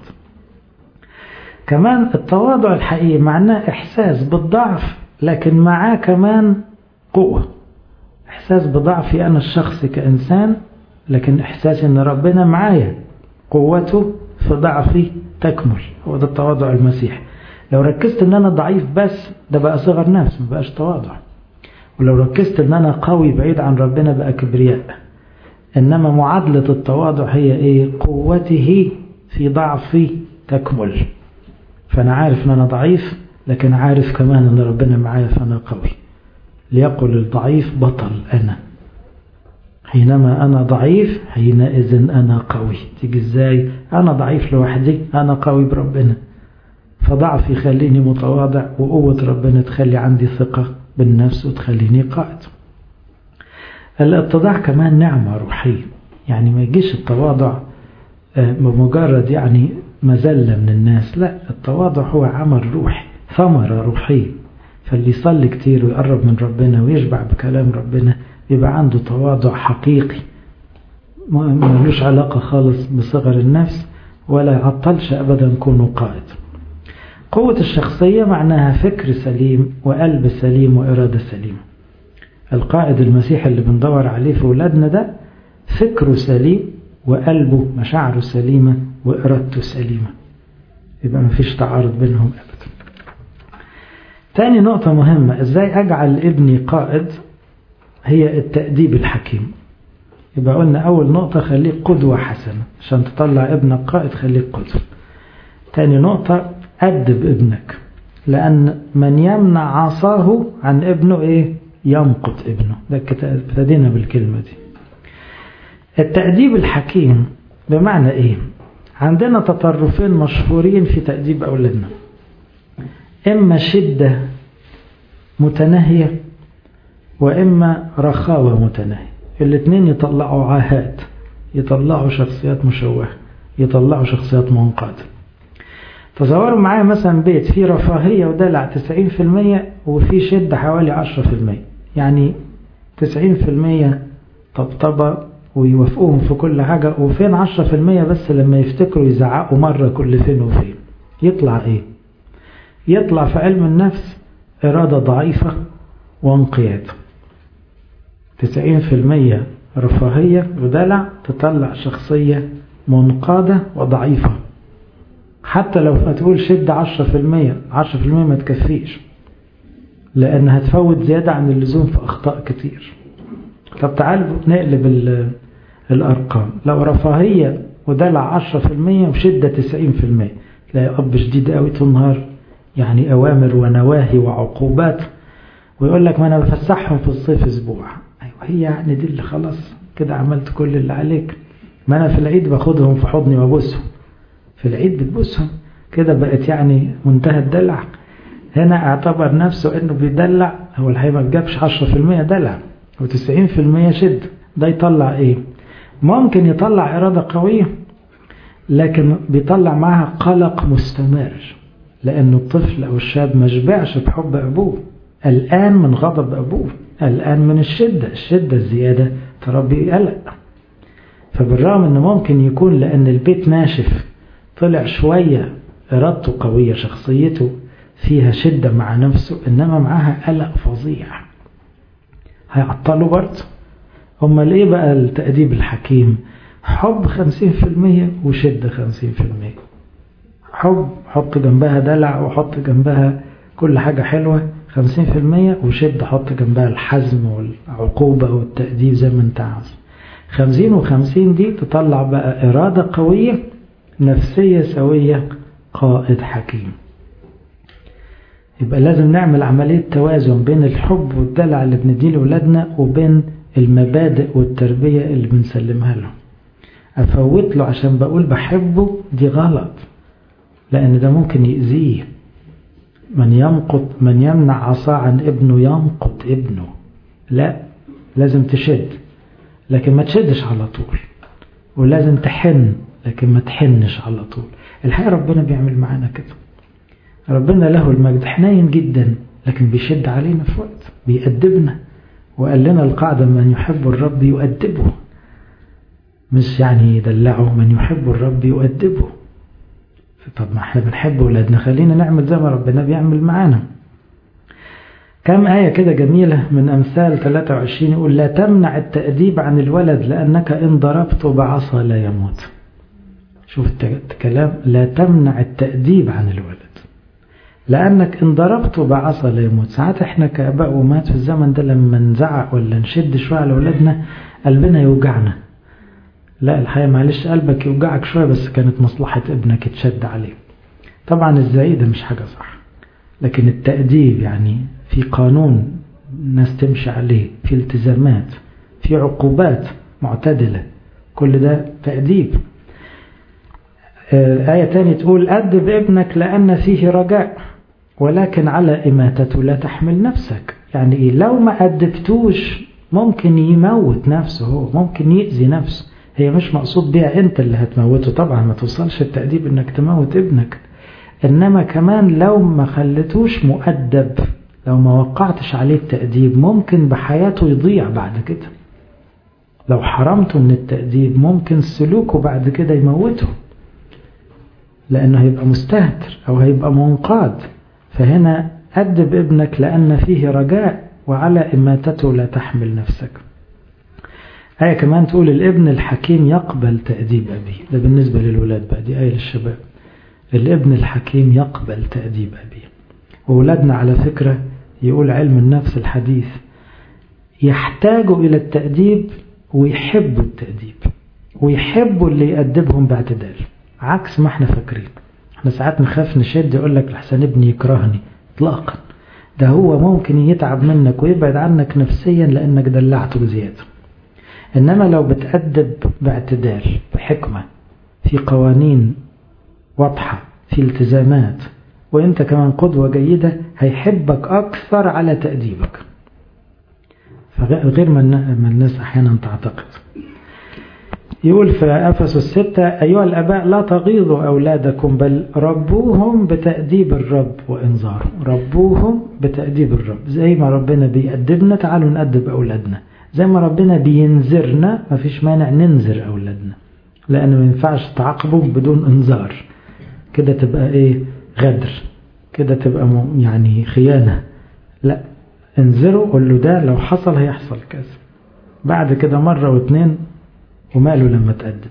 كمان التواضع الحقيقي معناه احساس بالضعف لكن معاه كمان قوة احساس بضعفي انا الشخصي كانسان لكن إحساسي أن ربنا معايا قوته في ضعفي تكمل هو ده التواضع المسيحي لو ركزت أن أنا ضعيف بس ده بقى صغر نفس ما بقاش تواضع ولو ركزت أن أنا قوي بعيد عن ربنا بقى كبرياء إنما معادلة التواضع هي إيه قوته في ضعفي تكمل فأنا عارف أن أنا ضعيف لكن عارف كمان أن ربنا معايا فأنا قوي ليقل الضعيف بطل أنا حينما أنا ضعيف حينئذ أنا قوي تيجي إزاي أنا ضعيف لوحدي أنا قوي بربنا فضعف يخليني متواضع وقوة ربنا تخلي عندي ثقة بالنفس وتخليني قائد الاتضاع كمان نعمة روحية يعني ما يجيش التواضع بمجرد يعني مزلة من الناس لا التواضع هو عمل روحي ثمرة روحية فاللي يصلي كتير ويقرب من ربنا ويشبع بكلام ربنا يبقى عنده تواضع حقيقي ملوش علاقة خالص بصغر النفس ولا يعطلش أبدا كونه قائد قوة الشخصية معناها فكر سليم وقلب سليم وإرادة سليمة القائد المسيحي اللي بندور عليه في ولادنا ده فكره سليم وقلبه مشاعره سليمة وإرادته سليمة يبقى مفيش تعارض بينهم أبدا تاني نقطة مهمة ازاي اجعل ابني قائد هي التأديب الحكيم يبقى قلنا أول نقطة خليك قدوة حسنة عشان تطلع ابنك قائد خليك قدوة تاني نقطة أدب ابنك لأن من يمنع عصاه عن ابنه إيه يمقت ابنه ده ابتدينا بالكلمة دي التأديب الحكيم بمعنى إيه عندنا تطرفين مشهورين في تأديب أولادنا إما شدة متناهية وإما رخاوة متناهية الاثنين يطلعوا عاهات يطلعوا شخصيات مشوهة يطلعوا شخصيات منقادة تصوروا معايا مثلا بيت فيه رفاهية ودلع 90% وفيه شدة حوالي 10% يعني 90% طبطبة ويوافقوهم في كل حاجة وفين 10% بس لما يفتكروا يزعقوا مرة كل فين وفين يطلع ايه يطلع في علم النفس إرادة ضعيفة وانقياد 90% رفاهية ودلع تطلع شخصية منقادة وضعيفة حتى لو هتقول شد 10% 10% ما تكفيش لأن هتفوت زيادة عن اللزوم في أخطاء كتير طب تعالوا نقلب الأرقام لو رفاهية ودلع 10% وشدة 90% تلاقي أب شديد قوي طول النهار يعني أوامر ونواهي وعقوبات ويقول لك ما أنا بفسحهم في الصيف أسبوع أيوة هي يعني دي اللي خلاص كده عملت كل اللي عليك ما أنا في العيد باخدهم في حضني وابوسهم في العيد بتبوسهم كده بقت يعني منتهى الدلع هنا اعتبر نفسه انه بيدلع هو الحقيقة ما جابش 10% دلع و90% شد ده يطلع ايه ممكن يطلع إرادة قوية لكن بيطلع معها قلق مستمر لأنه الطفل أو الشاب ما شبعش بحب أبوه الآن من غضب أبوه الآن من الشدة الشدة الزيادة تربي قلق فبالرغم أنه ممكن يكون لأن البيت ناشف طلع شوية إرادته قوية شخصيته فيها شدة مع نفسه إنما معاها قلق فظيع هيعطله برضه أمال إيه بقى التأديب الحكيم حب خمسين في المية وشدة خمسين في المية حب حط جنبها دلع وحط جنبها كل حاجة حلوة خمسين في المية وشدة حط جنبها الحزم والعقوبة والتأديب زي ما انت عاوز خمسين وخمسين دي تطلع بقى إرادة قوية نفسية سوية قائد حكيم يبقى لازم نعمل عملية توازن بين الحب والدلع اللي بنديه لأولادنا وبين المبادئ والتربية اللي بنسلمها له أفوت له عشان بقول بحبه دي غلط لأن ده ممكن يأذيه من يمقت من يمنع عصا عن ابنه يمقت ابنه لا لازم تشد لكن ما تشدش على طول ولازم تحن لكن ما تحنش على طول الحقيقة ربنا بيعمل معانا كده ربنا له المجد حنين جدا لكن بيشد علينا في وقت بيأدبنا وقال لنا القاعدة من يحب الرب يؤدبه مش يعني يدلعه من يحب الرب يؤدبه طب ما احنا بنحب ولادنا خلينا نعمل زي ما ربنا بيعمل معانا كم آية كده جميلة من أمثال 23 يقول لا تمنع التأديب عن الولد لأنك إن ضربته بعصا لا يموت شوف الكلام لا تمنع التأديب عن الولد لأنك إن ضربته بعصا لا يموت ساعات إحنا كآباء وأمهات في الزمن ده لما نزعق ولا نشد شوية على أولادنا قلبنا يوجعنا لا الحقيقة معلش قلبك يوجعك شوية بس كانت مصلحة ابنك تشد عليه طبعا الزعيق ده مش حاجة صح لكن التأديب يعني في قانون الناس تمشي عليه في التزامات في عقوبات معتدلة كل ده تأديب آية تانية تقول أدب ابنك لأن فيه رجاء ولكن على إماتته لا تحمل نفسك يعني إيه لو ما أدبتوش ممكن يموت نفسه هو ممكن يأذي نفسه هي مش مقصود بيها أنت اللي هتموته طبعا ما توصلش التأديب إنك تموت ابنك إنما كمان لو ما خلتوش مؤدب لو ما وقعتش عليه التأديب ممكن بحياته يضيع بعد كده لو حرمته من التأديب ممكن سلوكه بعد كده يموته لأنه هيبقى مستهتر أو هيبقى منقاد فهنا أدب ابنك لأن فيه رجاء وعلى إماتته لا تحمل نفسك آية كمان تقول الابن الحكيم يقبل تأديب أبيه ده بالنسبة للولاد بقى دي آية للشباب الابن الحكيم يقبل تأديب أبيه وولادنا على فكرة يقول علم النفس الحديث يحتاجوا إلى التأديب ويحبوا التأديب ويحبوا اللي يأدبهم باعتدال عكس ما احنا فاكرين احنا ساعات نخاف نشد يقول لك لحسن ابني يكرهني اطلاقا ده هو ممكن يتعب منك ويبعد عنك نفسيا لانك دلعته بزيادة انما لو بتأدب باعتدال بحكمة في قوانين واضحة في التزامات وانت كمان قدوة جيدة هيحبك اكثر على تأديبك فغير ما الناس احيانا تعتقد يقول في أفسس الستة أيها الأباء لا تغيظوا أولادكم بل ربوهم بتأديب الرب وإنذاره ربوهم بتأديب الرب زي ما ربنا بيأدبنا تعالوا نأدب أولادنا زي ما ربنا بينذرنا ما فيش مانع ننذر أولادنا لأن ما ينفعش تعاقبهم بدون إنذار كده تبقى إيه غدر كده تبقى يعني خيانة لا انذره قول له ده لو حصل هيحصل كذا بعد كده مرة واثنين وماله لما تأدب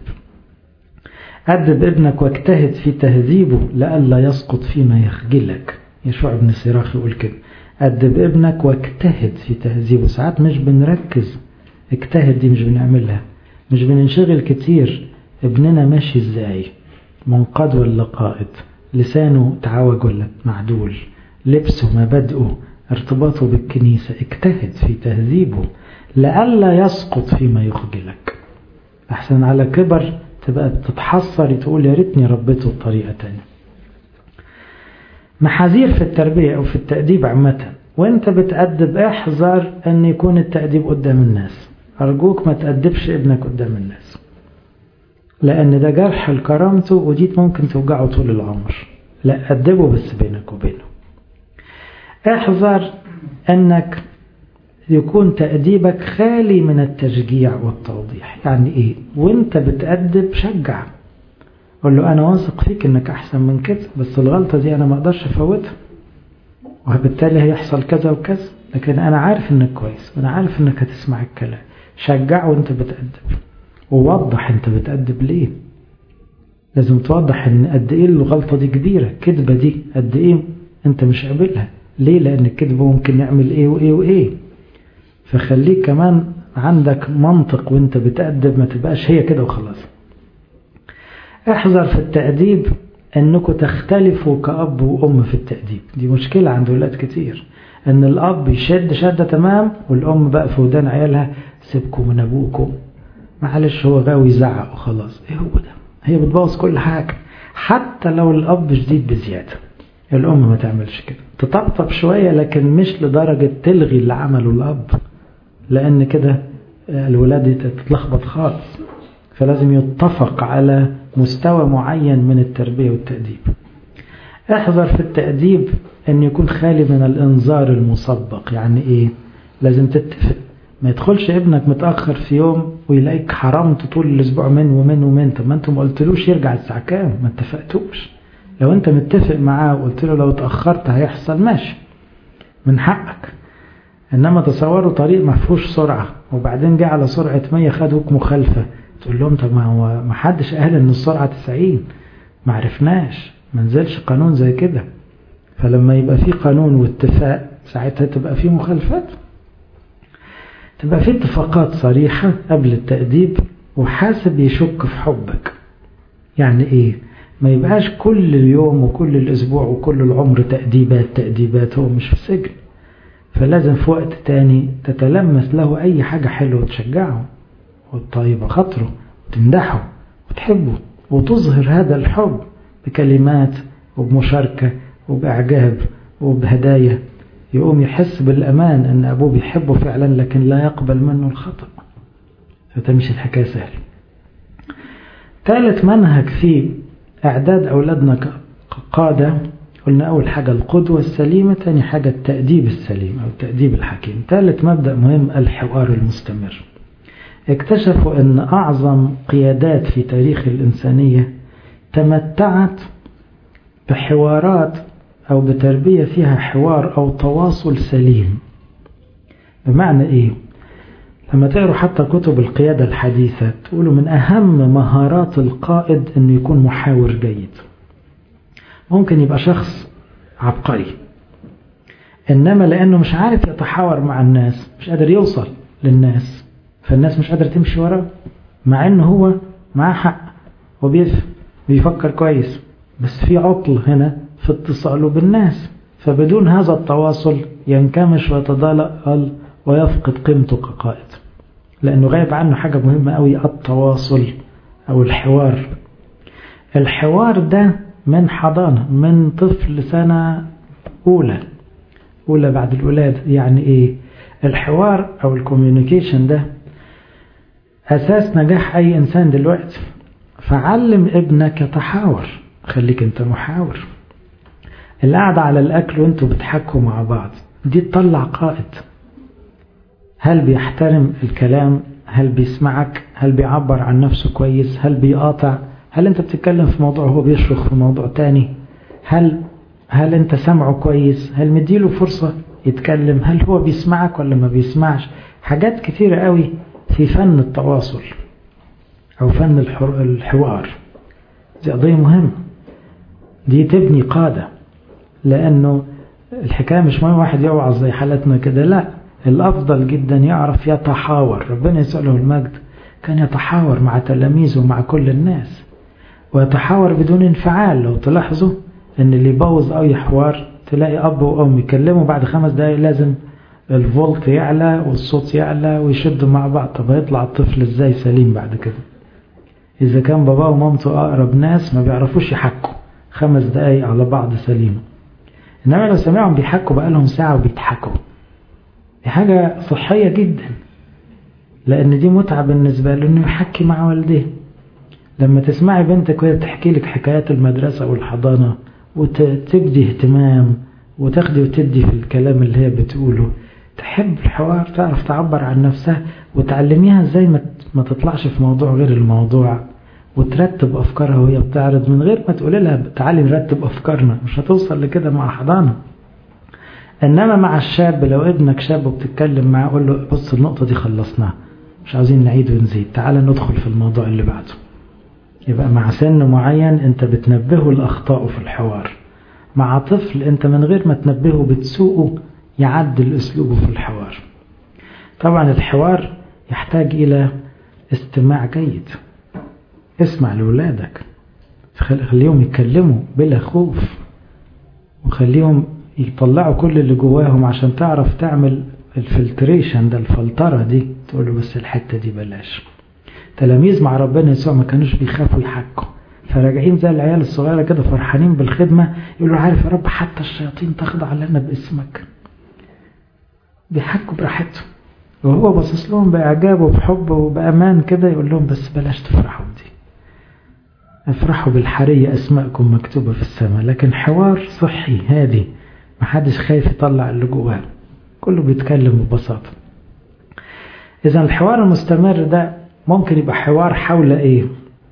أدب ابنك واجتهد في تهذيبه لئلا يسقط فيما يخجلك يشوع بن سراخ يقول كده أدب ابنك واجتهد في تهذيبه ساعات مش بنركز اجتهد دي مش بنعملها مش بننشغل كتير ابننا ماشي ازاي منقاد ولا قائد لسانه تعوج ولا معدول لبسه مبادئه ارتباطه بالكنيسة اجتهد في تهذيبه لئلا يسقط فيما يخجلك أحسن على كبر تبقى بتتحسر تقول يا ريتني ربيته بطريقة تانية محاذير في التربية أو في التأديب عامة وانت بتأدب احذر أن يكون التأديب قدام الناس أرجوك ما تأدبش ابنك قدام الناس لأن ده جرح لكرامته ودي ممكن توجعه طول العمر لا أدبه بس بينك وبينه احذر أنك يكون تأديبك خالي من التشجيع والتوضيح يعني إيه وانت بتأدب شجع قول له أنا واثق فيك أنك أحسن من كده بس الغلطة دي أنا ما أقدرش أفوتها وبالتالي هيحصل كذا وكذا لكن أنا عارف أنك كويس وأنا عارف أنك هتسمع الكلام شجع وانت بتأدب ووضح انت بتأدب ليه لازم توضح ان قد ايه الغلطة دي كبيرة الكذبة دي قد ايه انت مش قابلها ليه لان الكذبة ممكن نعمل ايه وايه وايه فخليك كمان عندك منطق وانت بتأدب ما تبقاش هي كده وخلاص احذر في التأديب انكم تختلفوا كأب وأم في التأديب دي مشكلة عند ولاد كتير ان الأب يشد شدة تمام والأم بقى في ودان عيالها سيبكم من أبوكم معلش هو غاوي يزعق وخلاص ايه هو ده هي بتبوظ كل حاجة حتى لو الأب شديد بزيادة الأم ما تعملش كده تطبطب شوية لكن مش لدرجة تلغي اللي عمله الأب لأن كده الولاد تتلخبط خالص فلازم يتفق على مستوى معين من التربية والتأديب احذر في التأديب أن يكون خالي من الإنذار المسبق يعني إيه لازم تتفق ما يدخلش ابنك متأخر في يوم ويلاقيك حرمت طول الأسبوع من ومن ومن طب ما انتم ما قلتلوش يرجع الساعة كام ما اتفقتوش لو انت متفق معاه وقلت له لو اتأخرت هيحصل ماشي من حقك انما تصوروا طريق ما فيهوش سرعة وبعدين جه على سرعة 100 خدوك مخالفة تقول لهم طب ما هو ما حدش قال ان السرعة 90 ما عرفناش ما نزلش قانون زي كده فلما يبقى في قانون واتفاق ساعتها تبقى في مخالفات تبقى في اتفاقات صريحة قبل التأديب وحاسب يشك في حبك يعني ايه ما يبقاش كل اليوم وكل الاسبوع وكل العمر تأديبات تأديبات هو مش في سجن فلازم في وقت تاني تتلمس له اي حاجة حلوة تشجعه وتطيب خاطره وتمدحه وتحبه وتظهر هذا الحب بكلمات وبمشاركة وبإعجاب وبهدايا يقوم يحس بالأمان أن أبوه بيحبه فعلا لكن لا يقبل منه الخطأ فتمشي الحكاية سهل ثالث منهج في إعداد أولادنا كقادة قلنا أول حاجة القدوة السليمة ثاني حاجة التأديب السليم أو التأديب الحكيم ثالث مبدأ مهم الحوار المستمر اكتشفوا أن أعظم قيادات في تاريخ الإنسانية تمتعت بحوارات أو بتربية فيها حوار أو تواصل سليم بمعنى إيه؟ لما تقروا حتى كتب القيادة الحديثة تقولوا من أهم مهارات القائد أنه يكون محاور جيد ممكن يبقى شخص عبقري إنما لأنه مش عارف يتحاور مع الناس مش قادر يوصل للناس فالناس مش قادرة تمشي وراه مع أنه هو معاه حق وبيفهم بيفكر كويس بس في عطل هنا في اتصاله بالناس فبدون هذا التواصل ينكمش ويتضاءل ويفقد قيمته كقائد لأنه غايب عنه حاجة مهمة أوي التواصل أو الحوار الحوار ده من حضانة من طفل سنة أولى أولى بعد الولادة يعني إيه الحوار أو الكوميونيكيشن ده أساس نجاح أي إنسان دلوقتي فعلم ابنك يتحاور خليك أنت محاور القعدة على الأكل وانتوا بتحكوا مع بعض دي تطلع قائد هل بيحترم الكلام هل بيسمعك هل بيعبر عن نفسه كويس هل بيقاطع هل انت بتتكلم في موضوع هو بيشرخ في موضوع تاني هل هل انت سمعه كويس هل مديله فرصة يتكلم هل هو بيسمعك ولا ما بيسمعش حاجات كتيرة قوي في فن التواصل او فن الحوار دي قضية مهمة دي تبني قادة لأنه الحكاية مش مهم واحد يوعظ زي حالتنا كده لا الأفضل جدا يعرف يتحاور ربنا يسأله المجد كان يتحاور مع تلاميذه ومع كل الناس ويتحاور بدون انفعال لو تلاحظوا ان اللي يبوظ اي حوار تلاقي اب وام يكلموا بعد خمس دقايق لازم الفولت يعلى والصوت يعلى ويشدوا مع بعض طب هيطلع الطفل ازاي سليم بعد كده اذا كان باباه ومامته اقرب ناس ما بيعرفوش يحكوا خمس دقايق على بعض سليمة انما لو سمعهم بيحكوا بقالهم ساعة وبيضحكوا دي حاجة صحية جدا لان دي متعة بالنسبة له انه يحكي مع والديه لما تسمعي بنتك وهي بتحكي لك حكايات المدرسة والحضانة وتبدي اهتمام وتاخدي وتدي في الكلام اللي هي بتقوله تحب الحوار تعرف تعبر عن نفسها وتعلميها ازاي ما تطلعش في موضوع غير الموضوع وترتب افكارها وهي بتعرض من غير ما تقول لها تعالي نرتب افكارنا مش هتوصل لكده مع حضانه انما مع الشاب لو ابنك شاب وبتتكلم معاه قول له بص النقطه دي خلصناها مش عاوزين نعيد ونزيد تعالى ندخل في الموضوع اللي بعده يبقى مع سن معين انت بتنبهه لاخطائه في الحوار مع طفل انت من غير ما تنبهه بتسوقه يعدل اسلوبه في الحوار طبعا الحوار يحتاج الى استماع جيد اسمع لولادك خليهم يتكلموا بلا خوف وخليهم يطلعوا كل اللي جواهم عشان تعرف تعمل الفلتريشن ده الفلترة دي تقول له بس الحتة دي بلاش تلاميذ مع ربنا يسوع ما كانوش بيخافوا يحكوا فراجعين زي العيال الصغيرة كده فرحانين بالخدمة يقولوا عارف يا رب حتى الشياطين تخضع لنا باسمك بيحكوا براحتهم وهو باصص لهم بإعجاب وبحب وبأمان كده يقول لهم بس بلاش تفرحوا بدي افرحوا بالحرية أسماءكم مكتوبة في السماء لكن حوار صحي هادي محدش خايف يطلع اللي جواه كله بيتكلم ببساطة إذا الحوار المستمر ده ممكن يبقى حوار حول إيه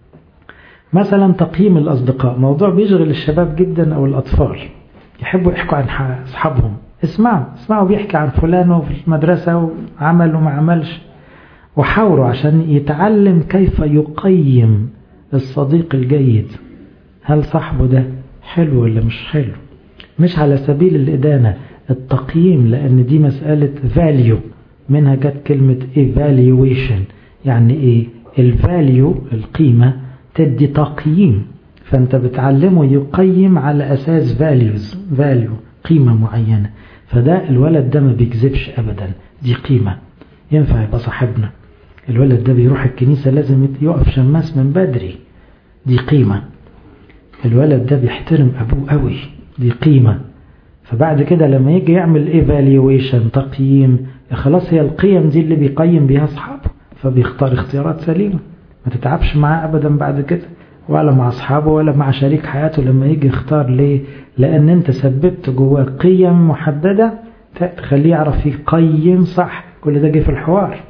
مثلا تقييم الأصدقاء موضوع بيشغل الشباب جدا أو الأطفال يحبوا يحكوا عن أصحابهم اسمعوا اسمعوا بيحكي عن فلان في المدرسة وعمل وما عملش وحاوروا عشان يتعلم كيف يقيم الصديق الجيد هل صاحبه ده حلو ولا مش حلو مش على سبيل الإدانة التقييم لأن دي مسألة value منها جت كلمة evaluation يعني ايه الفاليو القيمة تدي تقييم فانت بتعلمه يقيم على اساس values value قيمة معينة فده الولد ده ما بيكذبش ابدا دي قيمة ينفع يبقى صاحبنا الولد ده بيروح الكنيسة لازم يقف شماس من بدري دي قيمة الولد ده بيحترم ابوه قوي دي قيمة فبعد كده لما يجي يعمل ايفالويشن تقييم خلاص هي القيم دي اللي بيقيم بيها اصحابه فبيختار اختيارات سليمة ما تتعبش معاه ابدا بعد كده ولا مع اصحابه ولا مع شريك حياته لما يجي يختار ليه لان انت ثبت جواه قيم محددة تخليه يعرف يقيم صح كل ده جه في الحوار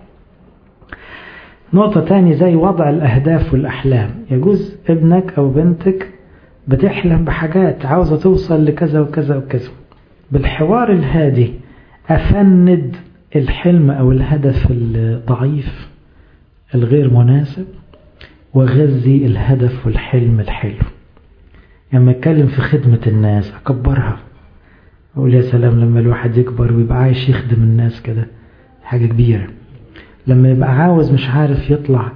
نقطة تاني زي وضع الأهداف والأحلام يجوز ابنك أو بنتك بتحلم بحاجات عاوزة توصل لكذا وكذا وكذا بالحوار الهادي أفند الحلم أو الهدف الضعيف الغير مناسب وغذي الهدف والحلم الحلو لما اتكلم في خدمة الناس أكبرها أقول يا سلام لما الواحد يكبر ويبقى عايش يخدم الناس كده حاجة كبيرة لما يبقى عاوز مش عارف يطلع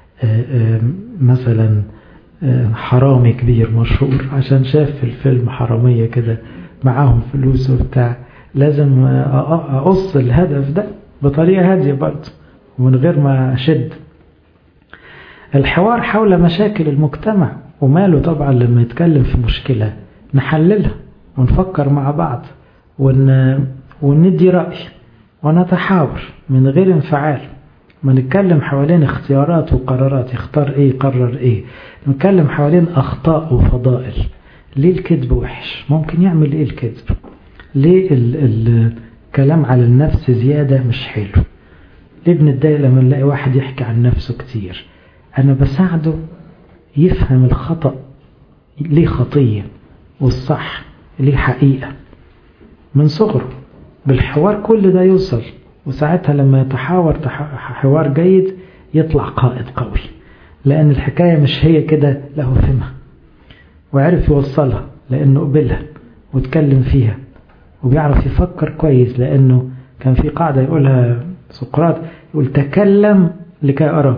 مثلا حرامي كبير مشهور عشان شاف في الفيلم حرامية كده معاهم فلوس وبتاع لازم أقص الهدف ده بطريقة هادية برضه ومن غير ما أشد الحوار حول مشاكل المجتمع وماله طبعا لما يتكلم في مشكلة نحللها ونفكر مع بعض ون... وندي رأي ونتحاور من غير انفعال ما نتكلم حوالين اختيارات وقرارات يختار ايه يقرر ايه نتكلم حوالين اخطاء وفضائل ليه الكذب وحش ممكن يعمل ايه الكذب ليه ال ال الكلام على النفس زيادة مش حلو ليه بنتضايق لما نلاقي واحد يحكي عن نفسه كتير انا بساعده يفهم الخطأ ليه خطية والصح ليه حقيقة من صغره بالحوار كل ده يوصل وساعتها لما يتحاور حوار جيد يطلع قائد قوي لأن الحكاية مش هي كده له فهمها وعرف يوصلها لأنه قبلها واتكلم فيها وبيعرف يفكر كويس لأنه كان في قاعدة يقولها سقراط يقول تكلم لكي أراك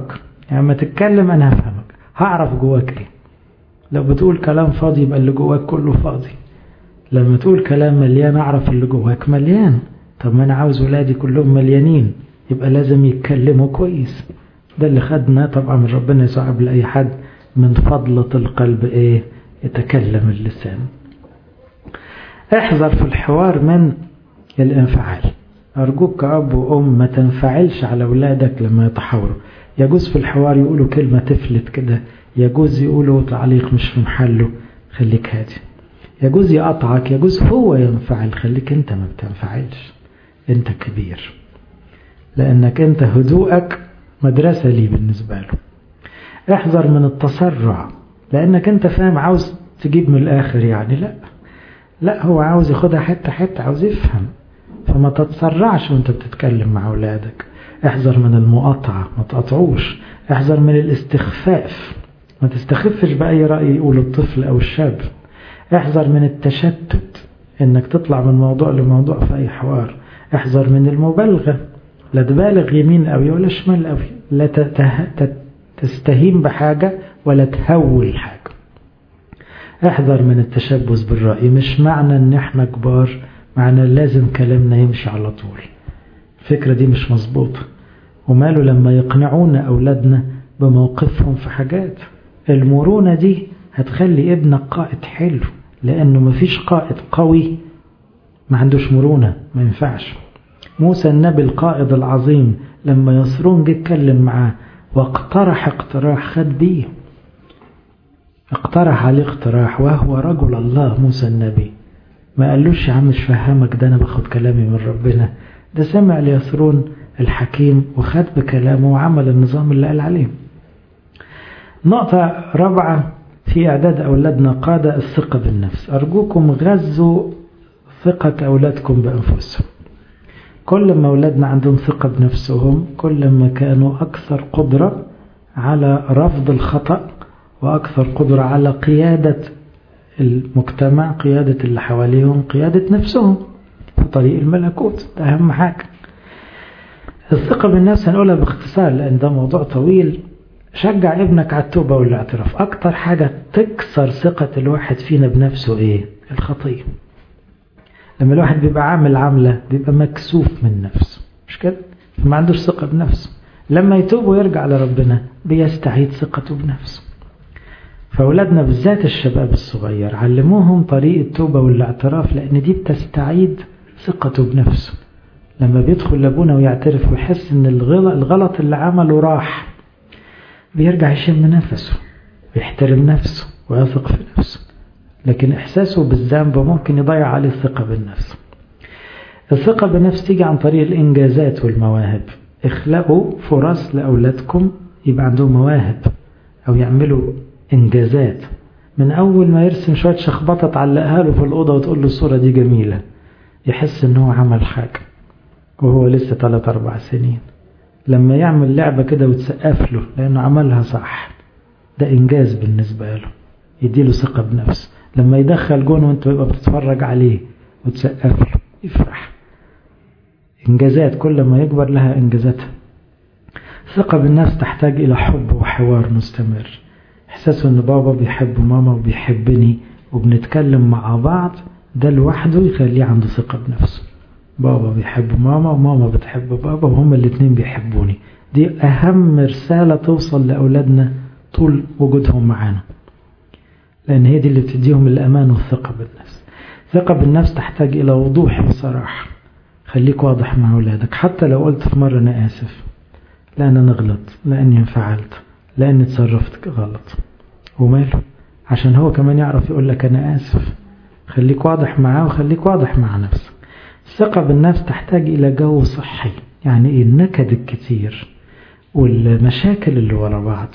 يعني لما تتكلم أنا هفهمك هعرف جواك إيه لو بتقول كلام فاضي يبقى اللي جواك كله فاضي لما تقول كلام مليان أعرف اللي جواك مليان طب ما أنا عاوز ولادي كلهم مليانين يبقى لازم يتكلموا كويس ده اللي خدنا طبعا من ربنا يسوع قبل أي حد من فضلة القلب إيه يتكلم اللسان احذر في الحوار من الانفعال أرجوك كأب وأم ما تنفعلش على أولادك لما يتحاوروا يجوز في الحوار يقولوا كلمة تفلت كده يجوز يقولوا تعليق مش في محله خليك هادي يجوز يقطعك يجوز هو ينفعل خليك انت ما بتنفعلش انت كبير لانك انت هدوءك مدرسة لي بالنسبة له احذر من التسرع لانك انت فاهم عاوز تجيب من الاخر يعني لا لا هو عاوز ياخدها حتة حتة عاوز يفهم فما تتسرعش وانت بتتكلم مع اولادك احذر من المقاطعة ما تقطعوش احذر من الاستخفاف ما تستخفش بأي رأي يقول الطفل أو الشاب احذر من التشتت انك تطلع من موضوع لموضوع في أي حوار احذر من المبالغة لا تبالغ يمين أوي ولا شمال أوي لا تستهين بحاجة ولا تهول حاجة احذر من التشبث بالرأي مش معنى ان احنا كبار معنى لازم كلامنا يمشي على طول الفكرة دي مش مظبوطة وماله لما يقنعونا أولادنا بموقفهم في حاجات المرونة دي هتخلي ابنك قائد حلو لأنه مفيش قائد قوي ما عندوش مرونة ما ينفعش موسى النبي القائد العظيم لما يسرون جه اتكلم معاه واقترح اقتراح خد بيه اقترح عليه اقتراح وهو رجل الله موسى النبي ما قالوش يا عم مش فهمك ده انا باخد كلامي من ربنا ده سمع ليسرون الحكيم وخد بكلامه وعمل النظام اللي قال عليه نقطة رابعة في إعداد أولادنا قادة الثقة بالنفس أرجوكم غزوا ثقة أولادكم بأنفسهم كل ما أولادنا عندهم ثقة بنفسهم كل ما كانوا أكثر قدرة على رفض الخطأ وأكثر قدرة على قيادة المجتمع قيادة اللي حواليهم قيادة نفسهم في طريق الملكوت ده أهم حاجة الثقة بالنفس هنقولها باختصار لأن ده موضوع طويل شجع ابنك على التوبة والاعتراف أكتر حاجة تكسر ثقة الواحد فينا بنفسه إيه الخطية لما الواحد بيبقى عامل عاملة بيبقى مكسوف من نفسه مش كده ما عندوش ثقة بنفسه لما يتوب ويرجع لربنا بيستعيد ثقته بنفسه فأولادنا بالذات الشباب الصغير علموهم طريق التوبة والاعتراف لأن دي بتستعيد ثقته بنفسه لما بيدخل لابونا ويعترف ويحس ان الغلط اللي عمله راح بيرجع يشم نفسه ويحترم نفسه ويثق في نفسه لكن إحساسه بالذنب ممكن يضيع عليه الثقة بالنفس الثقة بالنفس تيجي عن طريق الإنجازات والمواهب اخلقوا فرص لأولادكم يبقى عندهم مواهب أو يعملوا إنجازات من أول ما يرسم شوية شخبطة تعلقها له في الأوضة وتقول له الصورة دي جميلة يحس إن هو عمل حاجة وهو لسه 3 أربع سنين لما يعمل لعبة كده وتسقف له لأنه عملها صح ده إنجاز بالنسبة له يديله ثقة بنفسه لما يدخل جون وانت بيبقى بتتفرج عليه وتسقف له يفرح إنجازات كل ما يكبر لها إنجازاتها ثقة بالنفس تحتاج إلى حب وحوار مستمر إحساسه إن بابا بيحب ماما وبيحبني وبنتكلم مع بعض ده لوحده يخليه عنده ثقة بنفسه بابا بيحب ماما وماما بتحب بابا وهما الاتنين بيحبوني دي أهم رسالة توصل لأولادنا طول وجودهم معانا لأن هي دي اللي بتديهم الأمان والثقة بالنفس ثقة بالنفس تحتاج إلى وضوح وصراحة خليك واضح مع أولادك حتى لو قلت في مرة أنا آسف لأن أنا غلط لأني انفعلت لأني تصرفت غلط وماله عشان هو كمان يعرف يقول لك أنا آسف خليك واضح معاه وخليك واضح مع نفسك الثقة بالنفس تحتاج إلى جو صحي يعني إيه النكد الكتير والمشاكل اللي ورا بعض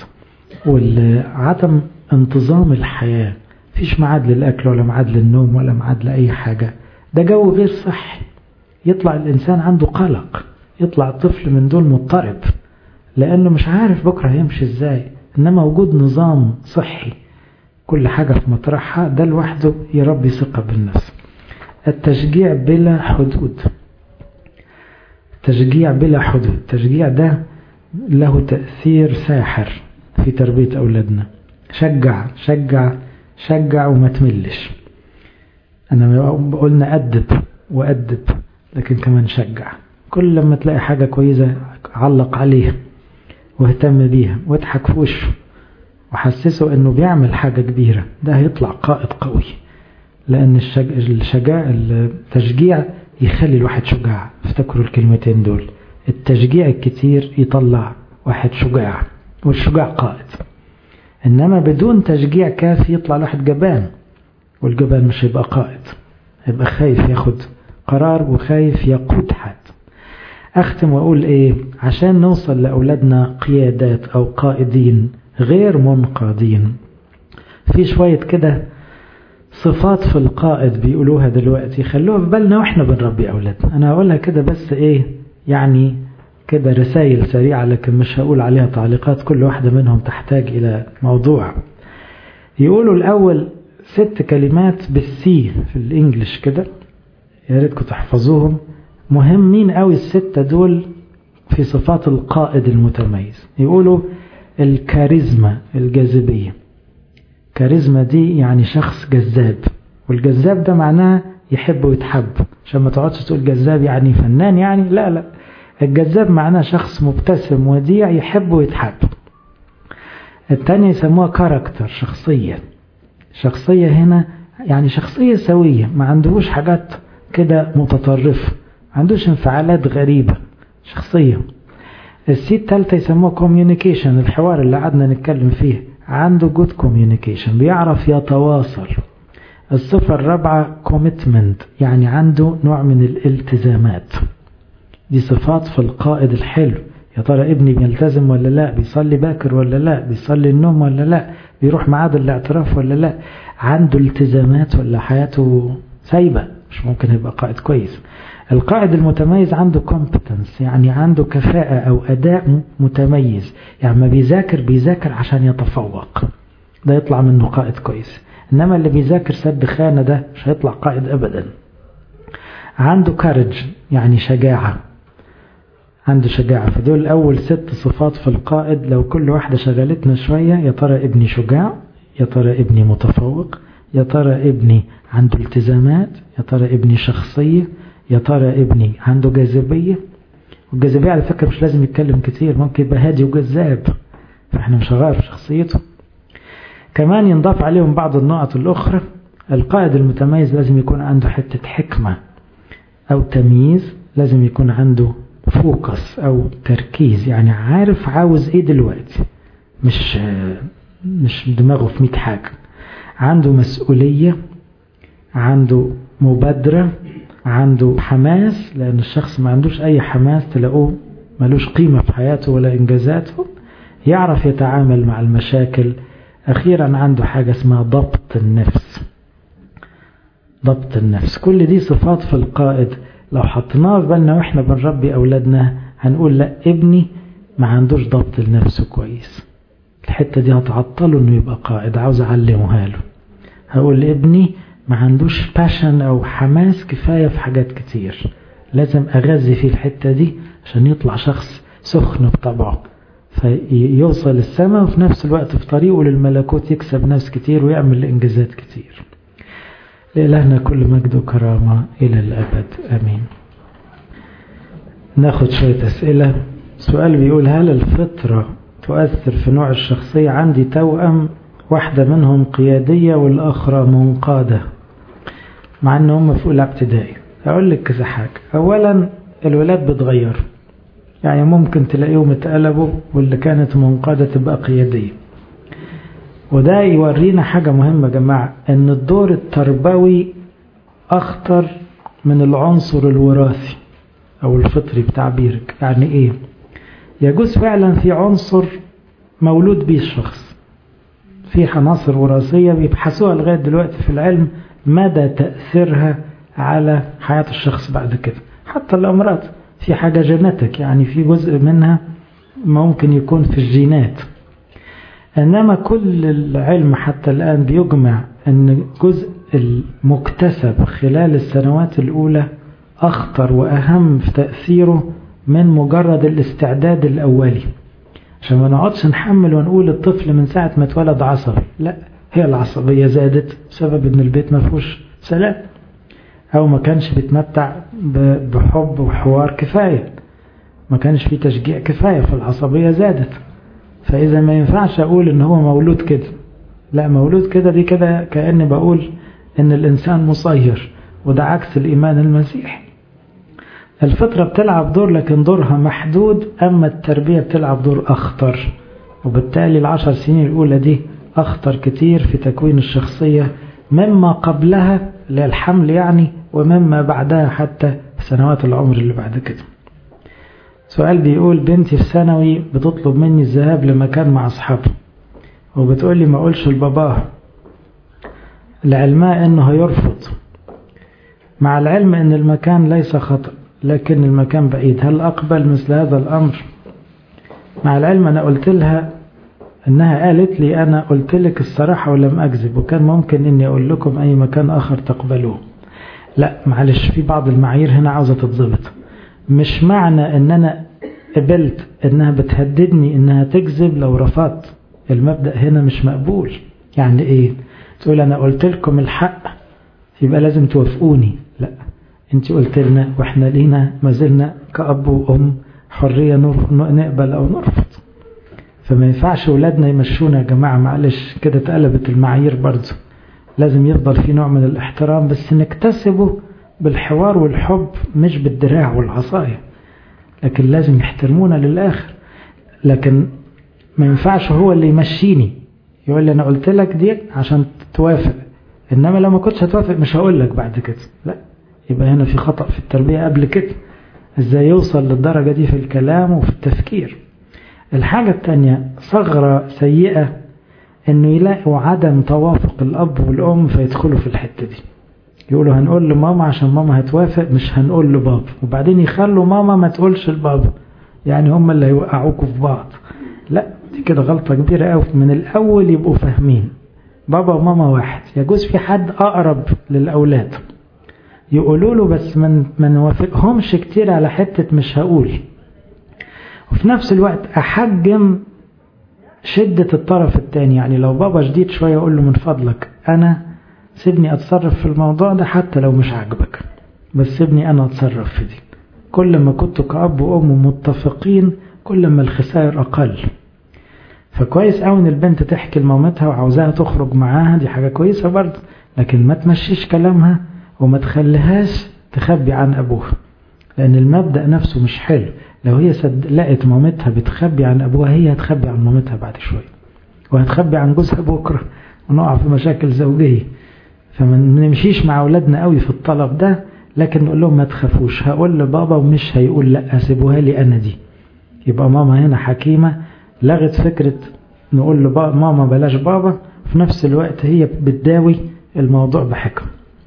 وعدم انتظام الحياة فيش ميعاد للأكل ولا ميعاد للنوم ولا ميعاد لأي حاجة ده جو غير صحي يطلع الإنسان عنده قلق يطلع الطفل من دول مضطرب لأنه مش عارف بكرة هيمشي إزاي إنما وجود نظام صحي كل حاجة في مطرحها ده لوحده يربي ثقة بالنفس التشجيع بلا حدود تشجيع بلا حدود التشجيع ده له تأثير ساحر في تربية أولادنا شجع شجع شجع وما تملش أنا قلنا أدب وأدب لكن كمان شجع كل لما تلاقي حاجة كويسة علق عليها واهتم بيها واضحك في وشه وحسسه انه بيعمل حاجة كبيرة ده هيطلع قائد قوي لان الشجاع التشجيع يخلي الواحد شجاع افتكروا الكلمتين دول التشجيع الكتير يطلع واحد شجاع والشجاع قائد انما بدون تشجيع كافي يطلع الواحد جبان والجبان مش هيبقى قائد هيبقى خايف ياخد قرار وخايف يقود حد أختم وأقول إيه عشان نوصل لأولادنا قيادات أو قائدين غير منقادين في شوية كده صفات في القائد بيقولوها دلوقتي خلوها في بالنا واحنا بنربي أولادنا أنا هقولها كده بس إيه يعني كده رسائل سريعة لكن مش هقول عليها تعليقات كل واحدة منهم تحتاج إلى موضوع يقولوا الأول ست كلمات بالسي في الإنجليش كده يا ريتكم تحفظوهم مهمين قوي الستة دول في صفات القائد المتميز يقولوا الكاريزما الجاذبية كاريزما دي يعني شخص جذاب والجذاب ده معناه يحب ويتحب عشان ما تقعدش تقول جذاب يعني فنان يعني لا لا الجذاب معناه شخص مبتسم وديع يحب ويتحب التانية يسموها كاركتر شخصية شخصية هنا يعني شخصية سوية ما عندهوش حاجات كده متطرفة ما عندوش انفعالات غريبة شخصية السي التالتة يسموها كوميونيكيشن الحوار اللي قعدنا نتكلم فيه عنده جود كوميونيكيشن بيعرف يتواصل الصفة الرابعة كوميتمنت يعني عنده نوع من الالتزامات دي صفات في القائد الحلو يا ترى ابني بيلتزم ولا لا بيصلي باكر ولا لا بيصلي النوم ولا لا بيروح معاد الاعتراف ولا لا عنده التزامات ولا حياته سايبة مش ممكن يبقى قائد كويس القائد المتميز عنده competence يعني عنده كفاءة أو أداء متميز يعني ما بيذاكر بيذاكر عشان يتفوق ده يطلع منه قائد كويس إنما اللي بيذاكر سد خانة ده مش هيطلع قائد أبدا عنده كارج يعني شجاعة عنده شجاعة فدول أول ست صفات في القائد لو كل واحدة شغلتنا شوية يا ترى ابني شجاع يا ترى ابني متفوق يا ترى ابني عنده التزامات يا ترى ابني شخصية يا ترى ابني عنده جاذبية والجاذبية على فكرة مش لازم يتكلم كتير ممكن يبقى هادي وجذاب فاحنا مش هغير في شخصيته كمان ينضاف عليهم بعض النقط الأخرى القائد المتميز لازم يكون عنده حتة حكمة أو تمييز لازم يكون عنده فوكس أو تركيز يعني عارف عاوز إيه دلوقتي مش مش دماغه في 100 حاجة عنده مسؤولية عنده مبادرة عنده حماس لأن الشخص ما عندوش أي حماس تلاقوه ملوش قيمة في حياته ولا إنجازاته يعرف يتعامل مع المشاكل أخيرا عنده حاجة اسمها ضبط النفس ضبط النفس كل دي صفات في القائد لو حطيناها في بالنا واحنا بنربي أولادنا هنقول لا ابني ما عندوش ضبط النفس كويس الحتة دي هتعطله انه يبقى قائد عاوز اعلمها له هقول لابني ما عندوش باشن او حماس كفاية في حاجات كتير لازم اغذي فيه الحتة دي عشان يطلع شخص سخن بطبعه فيوصل السماء وفي نفس الوقت في طريقه للملكوت يكسب ناس كتير ويعمل انجازات كتير لإلهنا كل مجد وكرامة إلى الأبد أمين ناخد شوية أسئلة سؤال بيقول هل الفطرة تؤثر في نوع الشخصية عندي توأم واحدة منهم قيادية والأخرى منقادة مع أن هم في أولى ابتدائي أقول لك كذا حاجة أولا الولاد بتغير يعني ممكن تلاقيهم اتقلبوا واللي كانت منقادة تبقى قيادية وده يورينا حاجة مهمة يا جماعة ان الدور التربوي اخطر من العنصر الوراثي او الفطري بتعبيرك يعني ايه يجوز فعلا في عنصر مولود به الشخص في عناصر وراثية بيبحثوها لغاية دلوقتي في العلم مدى تأثيرها على حياة الشخص بعد كده حتى الأمراض في حاجة جيناتك يعني في جزء منها ممكن يكون في الجينات إنما كل العلم حتى الآن بيجمع أن جزء المكتسب خلال السنوات الأولى أخطر وأهم في تأثيره من مجرد الاستعداد الأولي عشان ما نقعدش نحمل ونقول الطفل من ساعة ما اتولد عصبي لا هي العصبية زادت بسبب ان البيت ما فيهوش سلام او ما كانش بيتمتع بحب وحوار كفاية ما كانش فيه تشجيع كفاية فالعصبية زادت فاذا ما ينفعش اقول ان هو مولود كده لا مولود كده دي كده كأني بقول ان الانسان مصير وده عكس الايمان المسيحي الفطرة بتلعب دور لكن دورها محدود أما التربية بتلعب دور أخطر وبالتالي العشر سنين الأولى دي أخطر كتير في تكوين الشخصية مما قبلها للحمل يعني ومما بعدها حتى في سنوات العمر اللي بعد كده سؤال بيقول بنتي في ثانوي بتطلب مني الذهاب لمكان مع أصحابها وبتقول لي ما أقولش لباباها لعلمها إنه هيرفض مع العلم إن المكان ليس خطأ لكن المكان بعيد هل أقبل مثل هذا الأمر مع العلم أنا قلت لها أنها قالت لي أنا قلت لك الصراحة ولم أكذب وكان ممكن أني أقول لكم أي مكان آخر تقبلوه لا معلش في بعض المعايير هنا عاوزة تتظبط مش معنى أن أنا قبلت أنها بتهددني أنها تكذب لو رفضت المبدأ هنا مش مقبول يعني إيه تقول أنا قلت لكم الحق يبقى لازم توافقوني لا انت قلت لنا واحنا لينا ما زلنا كأب وأم حرية نقبل أو نرفض فما ينفعش ولادنا يمشونا يا جماعة معلش كده اتقلبت المعايير برضه لازم يفضل في نوع من الاحترام بس نكتسبه بالحوار والحب مش بالدراع والعصاية لكن لازم يحترمونا للآخر لكن ما ينفعش هو اللي يمشيني يقول لي أنا قلت لك دي عشان توافق إنما لو ما كنتش هتوافق مش هقول لك بعد كده لا يبقى هنا في خطأ في التربية قبل كده ازاي يوصل للدرجة دي في الكلام وفي التفكير الحاجة التانية ثغرة سيئة انه يلاقوا عدم توافق الاب والام فيدخلوا في الحتة دي يقولوا هنقول لماما عشان ماما هتوافق مش هنقول لبابا وبعدين يخلوا ماما ما تقولش لبابا يعني هم اللي هيوقعوكوا في بعض لا دي كده غلطة كبيرة قوي من الاول يبقوا فاهمين بابا وماما واحد يجوز في حد اقرب للاولاد يقولوا له بس من ما نوافقهمش كتير على حتة مش هقول وفي نفس الوقت أحجم شدة الطرف التاني يعني لو بابا شديد شوية أقول له من فضلك أنا سيبني أتصرف في الموضوع ده حتى لو مش عاجبك بس سيبني أنا أتصرف في دي كل ما كنتوا كأب وأم متفقين كل ما الخسائر أقل فكويس قوي ان البنت تحكي لمامتها وعاوزاها تخرج معاها دي حاجة كويسة برضه لكن ما تمشيش كلامها وما تخليهاش تخبي عن أبوها لأن المبدأ نفسه مش حلو لو هي صد... لقت مامتها بتخبي عن أبوها هي هتخبي عن مامتها بعد شوية وهتخبي عن جوزها بكرة ونقع في مشاكل زوجية فما نمشيش مع أولادنا قوي في الطلب ده لكن نقول لهم ما تخافوش هقول لبابا ومش هيقول لا سيبوها لي أنا دي يبقى ماما هنا حكيمة لغت فكرة نقول لبابا ماما بلاش بابا في نفس الوقت هي بتداوي الموضوع بحكم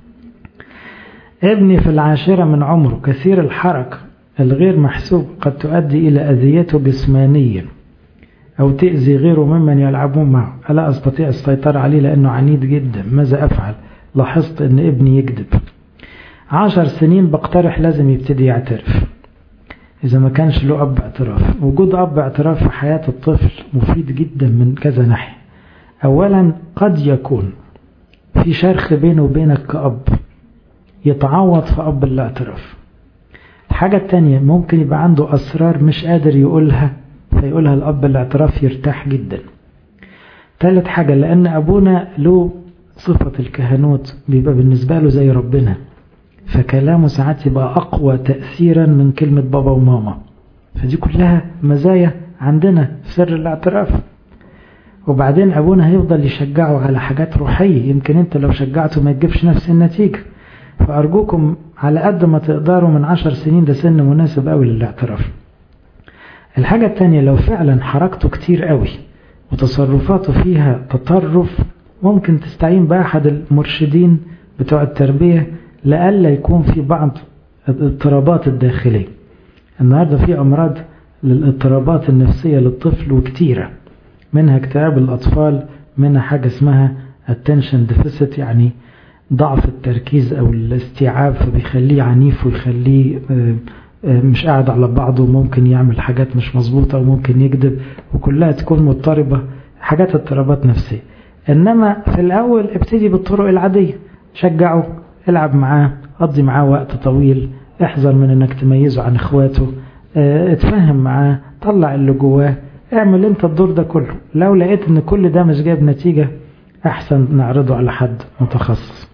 ابني في العاشرة من عمره كثير الحركة الغير محسوب قد تؤدي إلى أذيته جسمانيا أو تأذي غيره ممن يلعبون معه ألا أستطيع السيطرة عليه لأنه عنيد جدا ماذا أفعل لاحظت أن ابني يكذب عشر سنين بقترح لازم يبتدي يعترف إذا ما كانش له أب اعتراف وجود أب اعتراف في حياة الطفل مفيد جدا من كذا ناحية أولا قد يكون في شرخ بينه وبينك كأب يتعوض في أب الاعتراف الحاجة التانية ممكن يبقى عنده أسرار مش قادر يقولها فيقولها الأب الاعتراف يرتاح جدا ثالث حاجة لأن أبونا له صفة الكهنوت بيبقى بالنسبة له زي ربنا فكلامه ساعات يبقى أقوى تأثيرا من كلمة بابا وماما فدي كلها مزايا عندنا في سر الاعتراف وبعدين أبونا هيفضل يشجعه على حاجات روحية يمكن أنت لو شجعته ما تجيبش نفس النتيجة فأرجوكم على قد ما تقدروا من عشر سنين ده سن مناسب قوي للاعتراف الحاجة التانية لو فعلا حركته كتير قوي وتصرفاته فيها تطرف ممكن تستعين بأحد المرشدين بتوع التربية لألا يكون في بعض الاضطرابات الداخلية النهاردة في أمراض للاضطرابات النفسية للطفل وكتيرة منها اكتئاب الأطفال منها حاجة اسمها attention deficit يعني ضعف التركيز أو الاستيعاب فبيخليه عنيف ويخليه مش قاعد على بعضه وممكن يعمل حاجات مش مظبوطة وممكن يكذب وكلها تكون مضطربة حاجات اضطرابات نفسية إنما في الأول ابتدي بالطرق العادية شجعه العب معاه قضي معاه وقت طويل احذر من انك تميزه عن اخواته اه اتفهم معاه طلع اللي جواه اعمل انت الدور ده كله لو لقيت ان كل ده مش جايب نتيجة احسن نعرضه على حد متخصص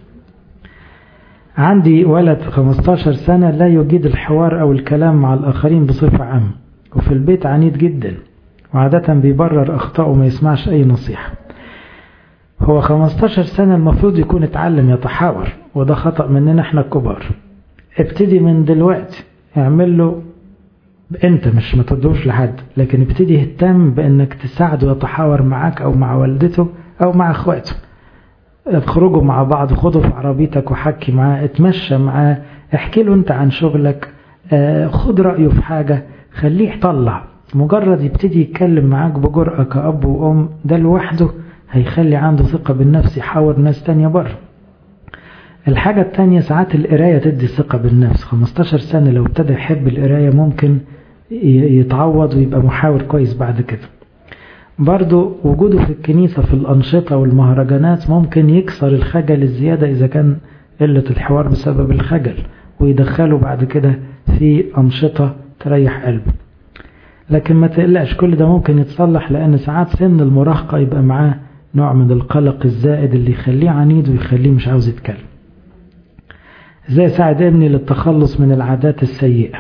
عندي ولد 15 سنة لا يجيد الحوار او الكلام مع الاخرين بصفة عامة وفي البيت عنيد جدا وعادة بيبرر اخطائه ما يسمعش اي نصيحة هو 15 سنة المفروض يكون اتعلم يتحاور وده خطأ مننا احنا الكبار ابتدي من دلوقتي اعمل له انت مش ما تدوش لحد لكن ابتدي اهتم بانك تساعده يتحاور معاك او مع والدته او مع اخواته اخرجوا مع بعض خدوا في عربيتك وحكي معاه اتمشى معاه احكي له انت عن شغلك اه خد رأيه في حاجة خليه يطلع مجرد يبتدي يتكلم معاك بجرأة كأب وأم ده لوحده هيخلي عنده ثقة بالنفس يحاور ناس تانية بره الحاجة التانية ساعات القراية تدي ثقة بالنفس 15 سنة لو ابتدى يحب القراية ممكن يتعوض ويبقى محاور كويس بعد كده برضو وجوده في الكنيسة في الأنشطة والمهرجانات ممكن يكسر الخجل الزيادة إذا كان قلة الحوار بسبب الخجل ويدخله بعد كده في أنشطة تريح قلبه لكن ما تقلقش كل ده ممكن يتصلح لأن ساعات سن المراهقة يبقى معاه نوع من القلق الزائد اللي يخليه عنيد ويخليه مش عاوز يتكلم ازاي اساعد ابني للتخلص من العادات السيئة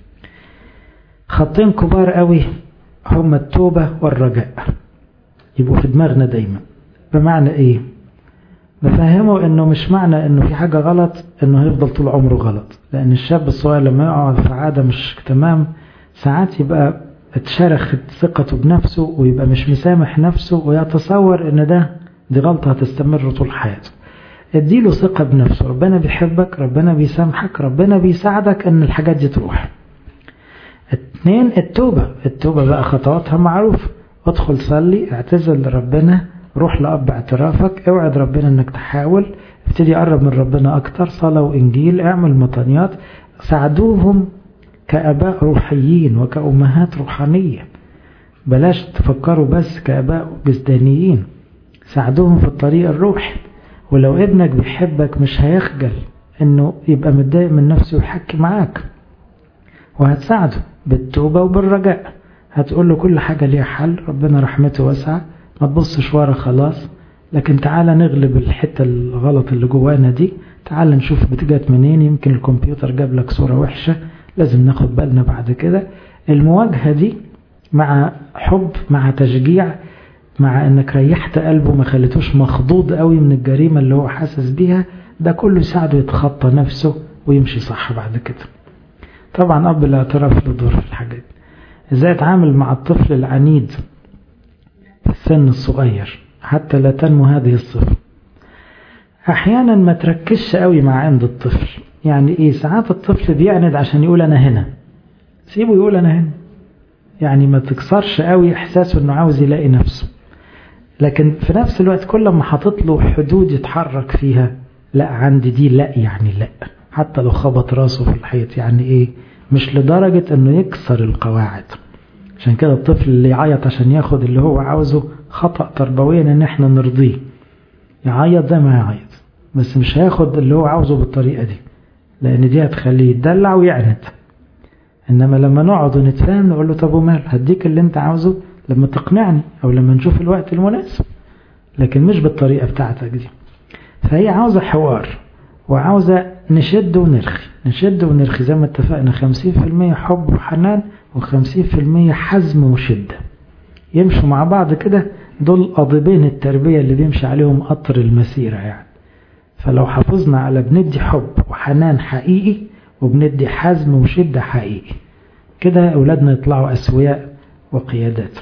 خطين كبار قوي هما التوبة والرجاء يبقوا في دماغنا دايما بمعنى ايه بفهمه انه مش معنى انه في حاجة غلط انه هيفضل طول عمره غلط لان الشاب الصغير لما يقعد في عادة مش تمام ساعات يبقى اتشرخت ثقته بنفسه ويبقى مش مسامح نفسه ويتصور ان ده دي غلطة هتستمر طول حياته اديله ثقة بنفسه ربنا بيحبك ربنا بيسامحك ربنا بيساعدك ان الحاجات دي تروح اتنين التوبة التوبة بقى خطواتها معروفة ادخل صلي اعتذر لربنا روح لأب اعترافك اوعد ربنا انك تحاول ابتدي قرب من ربنا اكتر صلاة وانجيل اعمل مطانيات ساعدوهم كأباء روحيين وكأمهات روحانية بلاش تفكروا بس كأباء جسدانيين ساعدوهم في الطريق الروحي ولو ابنك بيحبك مش هيخجل انه يبقى متضايق من نفسه ويحكي معاك وهتساعده بالتوبة وبالرجاء هتقول له كل حاجة ليها حل ربنا رحمته واسعة ما تبصش ورا خلاص لكن تعالى نغلب الحتة الغلط اللي جوانا دي تعالى نشوف بتجات منين يمكن الكمبيوتر جاب لك صورة وحشة لازم ناخد بالنا بعد كده المواجهة دي مع حب مع تشجيع مع انك ريحت قلبه ما خليتوش مخضوض قوي من الجريمة اللي هو حاسس بيها ده كله يساعده يتخطى نفسه ويمشي صح بعد كده طبعا اب الاعتراف له دور في الحاجات ازاي اتعامل مع الطفل العنيد في السن الصغير حتى لا تنمو هذه الصفة احيانا ما تركزش قوي مع عند الطفل يعني ايه ساعات الطفل بيعند عشان يقول انا هنا سيبه يقول انا هنا يعني ما تكسرش قوي احساسه انه عاوز يلاقي نفسه لكن في نفس الوقت كل ما حاطط له حدود يتحرك فيها لا عندي دي لا يعني لا حتى لو خبط راسه في الحيط يعني ايه مش لدرجة انه يكسر القواعد عشان كده الطفل اللي يعيط عشان ياخد اللي هو عاوزه خطأ تربويا ان احنا نرضيه يعيط زي ما يعيط بس مش هياخد اللي هو عاوزه بالطريقة دي لان دي هتخليه يتدلع ويعند انما لما نقعد ونتفاهم نقول له طب ومال هديك اللي انت عاوزه لما تقنعني او لما نشوف الوقت المناسب لكن مش بالطريقة بتاعتك دي فهي عاوزة حوار وعاوزة نشد ونرخي نشد ونرخي زي ما اتفقنا خمسين في المية حب وحنان وخمسين في المية حزم وشدة يمشوا مع بعض كده دول قضيبين التربية اللي بيمشي عليهم قطر المسيرة يعني فلو حافظنا على بندي حب وحنان حقيقي وبندي حزم وشدة حقيقي كده أولادنا يطلعوا أسوياء وقيادات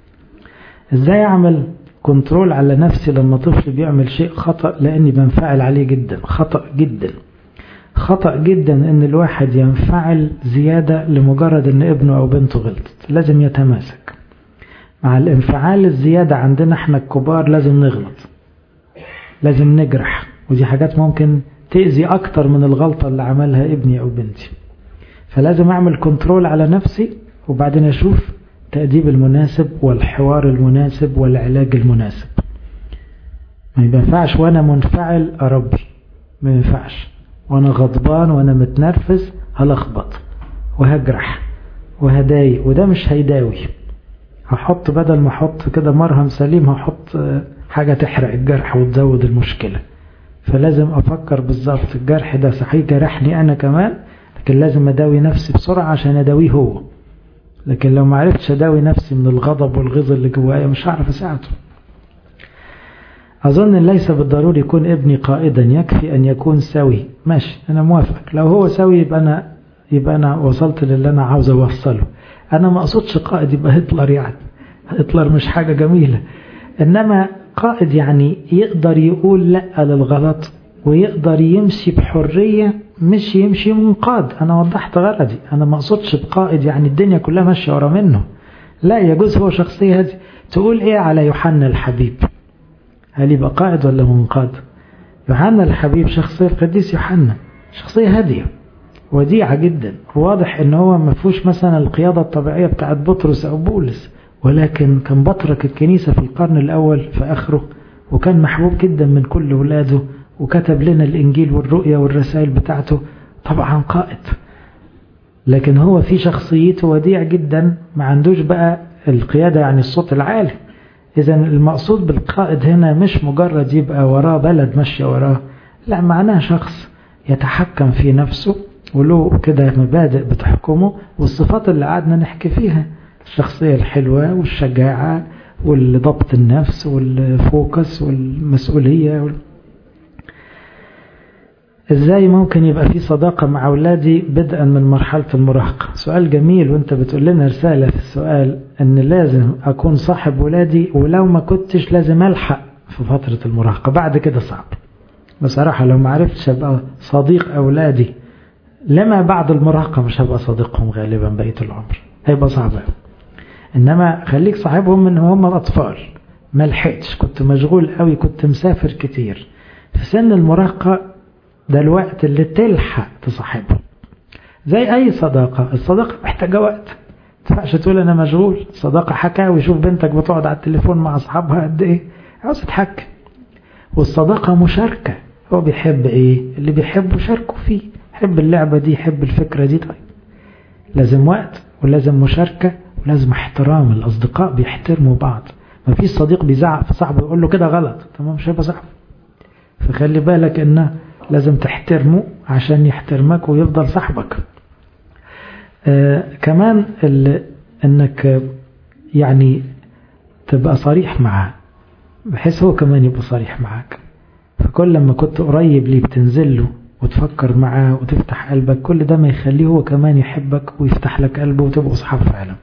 ازاي اعمل كنترول على نفسي لما طفل بيعمل شيء خطأ لاني بنفعل عليه جدا خطأ جدا خطأ جدا ان الواحد ينفعل زيادة لمجرد ان ابنه او بنته غلطت لازم يتماسك مع الانفعال الزيادة عندنا احنا الكبار لازم نغلط لازم نجرح ودي حاجات ممكن تأذي اكتر من الغلطة اللي عملها ابني او بنتي فلازم أعمل كنترول على نفسي وبعدين أشوف التأديب المناسب والحوار المناسب والعلاج المناسب ما ينفعش وأنا منفعل أربي ما ينفعش وأنا غضبان وأنا متنرفز هلخبط وهجرح وهدايق وده مش هيداوي هحط بدل ما احط كده مرهم سليم هحط حاجة تحرق الجرح وتزود المشكلة فلازم افكر بالظبط الجرح ده صحيح جرحني انا كمان لكن لازم اداوي نفسي بسرعة عشان اداويه هو لكن لو ما عرفتش اداوي نفسي من الغضب والغيظ اللي جوايا مش هعرف اساعده أظن ليس بالضروري يكون ابني قائدا يكفي أن يكون سوي ماشي أنا موافق لو هو سوي يبقى أنا يبقى أنا وصلت للي أنا عاوز أوصله أنا ما أقصدش قائد يبقى هتلر يعني هتلر مش حاجة جميلة إنما قائد يعني يقدر يقول لا للغلط ويقدر يمشي بحرية مش يمشي منقاد أنا وضحت غرضي أنا ما أقصدش بقائد يعني الدنيا كلها ماشية ورا منه لا يجوز هو شخصية هذه تقول إيه على يوحنا الحبيب هل يبقى قائد ولا منقاد يوحنا الحبيب شخصية القديس يوحنا شخصية هادية وديعة جدا واضح ان هو ما فيهوش مثلا القيادة الطبيعية بتاعت بطرس او بولس ولكن كان بطرك الكنيسة في القرن الاول في اخره وكان محبوب جدا من كل ولاده وكتب لنا الانجيل والرؤية والرسائل بتاعته طبعا قائد لكن هو في شخصيته وديع جدا ما عندوش بقى القيادة يعني الصوت العالي إذا المقصود بالقائد هنا مش مجرد يبقى وراه بلد ماشية وراه لا معناه شخص يتحكم في نفسه وله كده مبادئ بتحكمه والصفات اللي قعدنا نحكي فيها الشخصية الحلوة والشجاعة والضبط النفس والفوكس والمسؤولية وال... ازاي ممكن يبقى في صداقة مع أولادي بدءا من مرحلة المراهقة سؤال جميل وانت بتقول لنا رسالة في السؤال ان لازم اكون صاحب ولادي ولو ما كنتش لازم الحق في فترة المراهقة بعد كده صعب بصراحة لو ما عرفتش ابقى صديق أولادي لما بعد المراهقة مش هبقى صديقهم غالبا بقية العمر هيبقى صعب انما خليك صاحبهم من هم الاطفال ما لحقتش كنت مشغول قوي كنت مسافر كتير في سن المراهقة ده الوقت اللي تلحق تصاحبه زي اي صداقة الصداقة محتاجة وقت تنفعش تقول انا مشغول صداقة حكاوي شوف بنتك بتقعد على التليفون مع اصحابها قد ايه عاوز تحكي والصداقة مشاركة هو بيحب ايه اللي بيحبه شاركه فيه يحب اللعبة دي يحب الفكرة دي طيب لازم وقت ولازم مشاركة ولازم احترام الأصدقاء بيحترموا بعض ما فيش صديق بيزعق في صاحبه يقول له كده غلط تمام مش هيبقى صاحبه فخلي بالك انه لازم تحترمه عشان يحترمك ويفضل صاحبك آه كمان انك يعني تبقى صريح معاه بحيث هو كمان يبقى صريح معاك فكل لما كنت قريب ليه بتنزل له وتفكر معاه وتفتح قلبك كل ده ما يخليه هو كمان يحبك ويفتح لك قلبه وتبقوا صحاب فعلا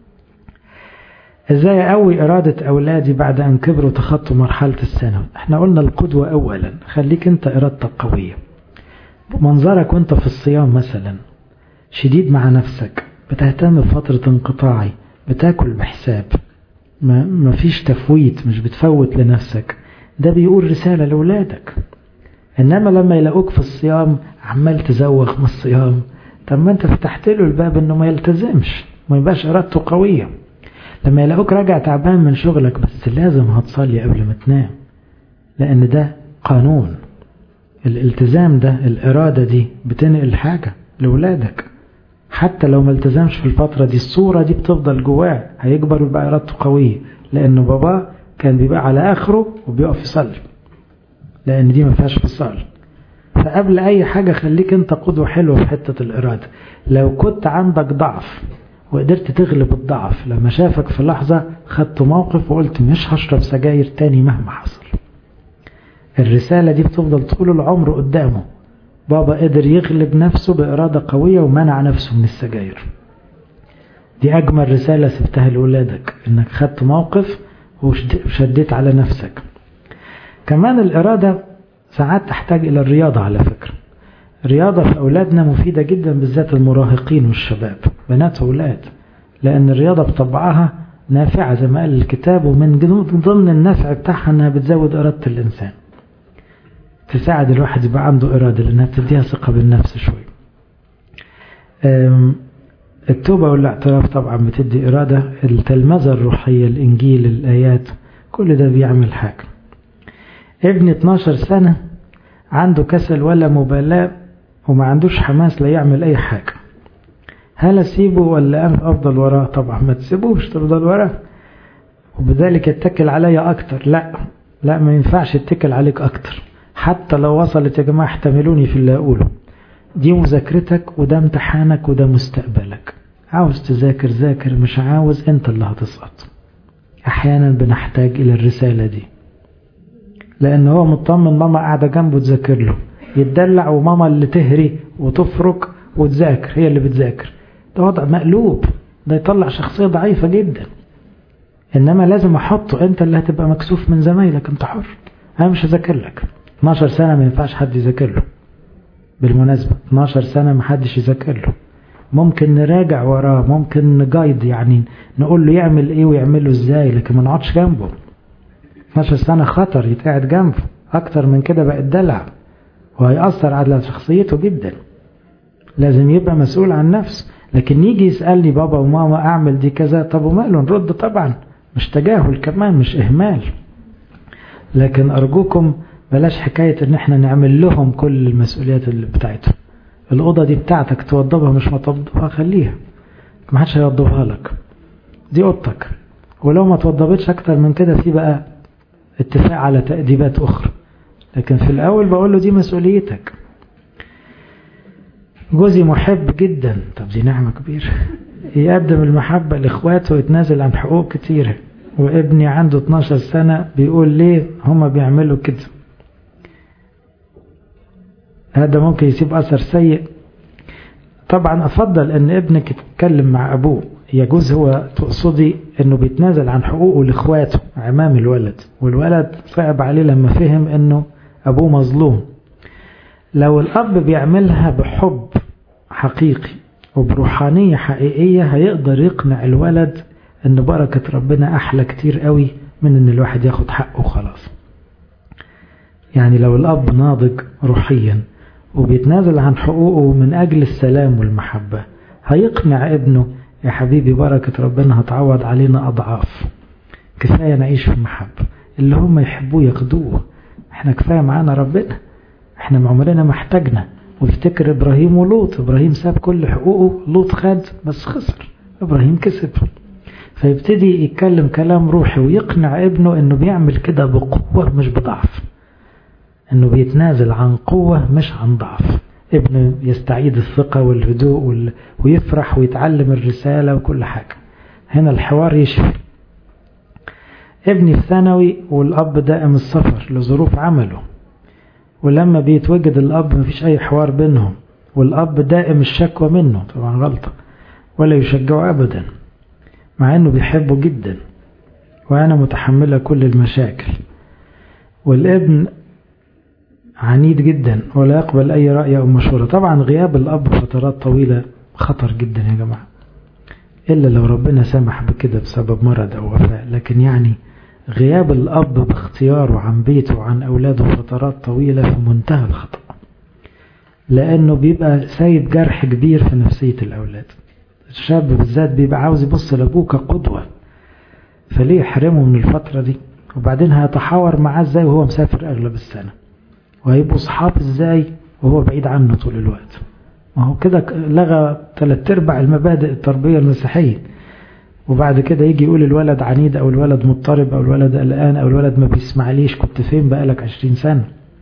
ازاي اقوي ارادة اولادي بعد ان كبروا وتخطوا مرحلة الثانوي احنا قلنا القدوة اولا خليك انت ارادتك قوية منظرك وانت في الصيام مثلا شديد مع نفسك بتهتم بفترة انقطاعي بتاكل بحساب ما, ما فيش تفويت مش بتفوت لنفسك ده بيقول رسالة لأولادك إنما لما يلاقوك في الصيام عمال تزوغ من الصيام طب ما أنت فتحت له الباب إنه ما يلتزمش ما يبقاش إرادته قوية لما يلاقوك راجع تعبان من شغلك بس لازم هتصلي قبل ما تنام لأن ده قانون الالتزام ده الإرادة دي بتنقل حاجة لأولادك حتى لو ما التزمش في الفترة دي الصورة دي بتفضل جواه هيكبر ويبقى إرادته قوية لأنه باباه كان بيبقى على آخره وبيقف يصلي لأن دي ما فيهاش فصال فقبل أي حاجة خليك أنت قدوة حلوة في حتة الإرادة لو كنت عندك ضعف وقدرت تغلب الضعف لما شافك في لحظة خدت موقف وقلت مش هشرب سجاير تاني مهما حصل الرسالة دي بتفضل طول العمر قدامه بابا قدر يغلب نفسه بإرادة قوية ومنع نفسه من السجاير دي أجمل رسالة سبتها لأولادك إنك خدت موقف وشديت على نفسك كمان الإرادة ساعات تحتاج إلى الرياضة على فكرة الرياضة في أولادنا مفيدة جدا بالذات المراهقين والشباب بنات وأولاد لأن الرياضة بطبعها نافعة زي ما قال الكتاب ومن ضمن النفع بتاعها أنها بتزود إرادة الإنسان تساعد الواحد يبقى عنده إرادة لأنها بتديها ثقة بالنفس شوي التوبة والاعتراف طبعا بتدي إرادة التلمذة الروحية الإنجيل الآيات كل ده بيعمل حاجة ابني 12 سنة عنده كسل ولا مبالاة وما عندوش حماس لا يعمل أي حاجة هل أسيبه ولا أفضل وراه طبعا ما تسيبوش تفضل وراه وبذلك يتكل عليا أكتر لا لا ما ينفعش يتكل عليك أكتر حتى لو وصلت يا جماعة احتملوني في اللي أقوله دي مذاكرتك وده امتحانك وده مستقبلك عاوز تذاكر ذاكر مش عاوز انت اللي هتسقط احيانا بنحتاج الى الرسالة دي لان هو مطمن ماما قاعدة جنبه تذاكر له يتدلع وماما اللي تهري وتفرك وتذاكر هي اللي بتذاكر ده وضع مقلوب ده يطلع شخصية ضعيفة جدا انما لازم احطه انت اللي هتبقى مكسوف من زمايلك انت حر انا مش هذاكر لك 12 سنة ما ينفعش حد يذاكر له بالمناسبة 12 سنة ما حدش يذاكر له ممكن نراجع وراه ممكن نجايد يعني نقول له يعمل ايه ويعمله ازاي لكن ما نقعدش جنبه 12 سنة خطر يتقعد جنبه اكتر من كده بقى دلع وهيأثر على شخصيته جدا لازم يبقى مسؤول عن نفسه لكن يجي يسألني بابا وماما اعمل دي كذا طب وماله نرد طبعا مش تجاهل كمان مش اهمال لكن ارجوكم بلاش حكاية ان احنا نعمل لهم كل المسؤوليات اللي بتاعتهم الأوضة دي بتاعتك توضبها مش متوضبها خليها ما حدش هيوضبها لك دي أوضتك ولو ما توضبتش أكتر من كده في بقى اتفاق على تأديبات أخرى لكن في الأول بقول له دي مسؤوليتك جوزي محب جدا طب دي نعمة كبيرة يقدم المحبة لإخواته ويتنازل عن حقوق كتيرة وابني عنده 12 سنة بيقول ليه هما بيعملوا كده هذا ممكن يسيب أثر سيء طبعا أفضل أن ابنك يتكلم مع أبوه يجوز هو تقصدي أنه بيتنازل عن حقوقه لإخواته عمام الولد والولد صعب عليه لما فهم أنه أبوه مظلوم لو الأب بيعملها بحب حقيقي وبروحانية حقيقية هيقدر يقنع الولد أن بركة ربنا أحلى كتير قوي من أن الواحد ياخد حقه خلاص يعني لو الأب ناضج روحيا وبيتنازل عن حقوقه من أجل السلام والمحبة هيقنع ابنه يا حبيبي بركة ربنا هتعوض علينا أضعاف كفاية نعيش في محبة اللي هم يحبوه ياخدوه احنا كفاية معانا ربنا احنا عمرنا ما احتاجنا وافتكر ابراهيم ولوط ابراهيم ساب كل حقوقه لوط خد بس خسر ابراهيم كسب فيبتدي يتكلم كلام روحي ويقنع ابنه انه بيعمل كده بقوة مش بضعف انه بيتنازل عن قوة مش عن ضعف ابنه يستعيد الثقة والهدوء وال... ويفرح ويتعلم الرسالة وكل حاجة هنا الحوار يشفي ابني في ثانوي والأب دائم السفر لظروف عمله ولما بيتوجد الأب مفيش أي حوار بينهم والأب دائم الشكوى منه طبعا غلطة ولا يشجعه أبدا مع أنه بيحبه جدا وأنا متحملة كل المشاكل والابن عنيد جدا ولا يقبل أي رأي أو مشورة طبعا غياب الأب فترات طويلة خطر جدا يا جماعة إلا لو ربنا سمح بكده بسبب مرض أو وفاة لكن يعني غياب الأب باختياره عن بيته وعن أولاده فترات طويلة في منتهى الخطأ لأنه بيبقى سايب جرح كبير في نفسية الأولاد الشاب بالذات بيبقى عاوز يبص لأبوه كقدوة فليه يحرمه من الفترة دي وبعدين هيتحاور معاه ازاي وهو مسافر أغلب السنة وهيبقوا صحاب ازاي وهو بعيد عنه طول الوقت ما هو كده لغى ثلاث ارباع المبادئ التربية المسيحية وبعد كده يجي يقول الولد عنيد او الولد مضطرب او الولد قلقان او الولد ما بيسمعليش كنت فين بقالك عشرين سنة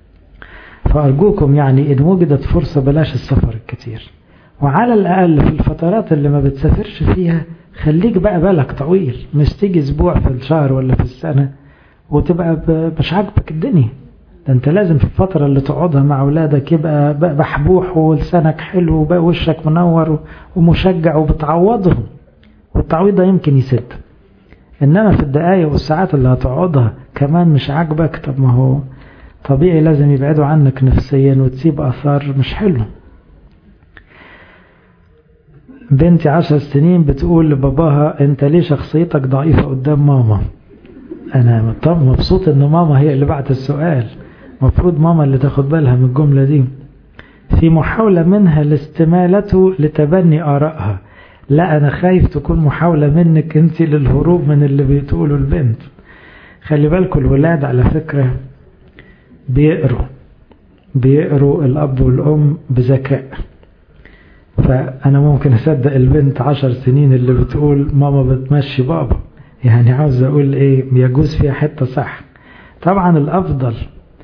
فأرجوكم يعني إن وجدت فرصة بلاش السفر الكتير وعلى الأقل في الفترات اللي ما بتسافرش فيها خليك بقى بالك طويل مش تيجي أسبوع في الشهر ولا في السنة وتبقى مش عاجبك الدنيا ده انت لازم في الفترة اللي تقعدها مع أولادك يبقى بحبوح ولسانك حلو وبقى وشك منور ومشجع وبتعوضهم والتعويض ده يمكن يسد إنما في الدقايق والساعات اللي هتقعدها كمان مش عاجبك طب ما هو طبيعي لازم يبعدوا عنك نفسيا وتسيب أثار مش حلو بنتي عشر سنين بتقول لباباها انت ليه شخصيتك ضعيفة قدام ماما انا طب مبسوط ان ماما هي اللي بعت السؤال مفروض ماما اللي تاخد بالها من الجملة دي في محاولة منها لاستمالته لتبني آرائها لا أنا خايف تكون محاولة منك أنت للهروب من اللي بتقوله البنت خلي بالكم الولاد على فكرة بيقروا بيقروا الأب والأم بذكاء فأنا ممكن أصدق البنت عشر سنين اللي بتقول ماما بتمشي بابا يعني عاوز أقول إيه يجوز فيها حتة صح طبعا الأفضل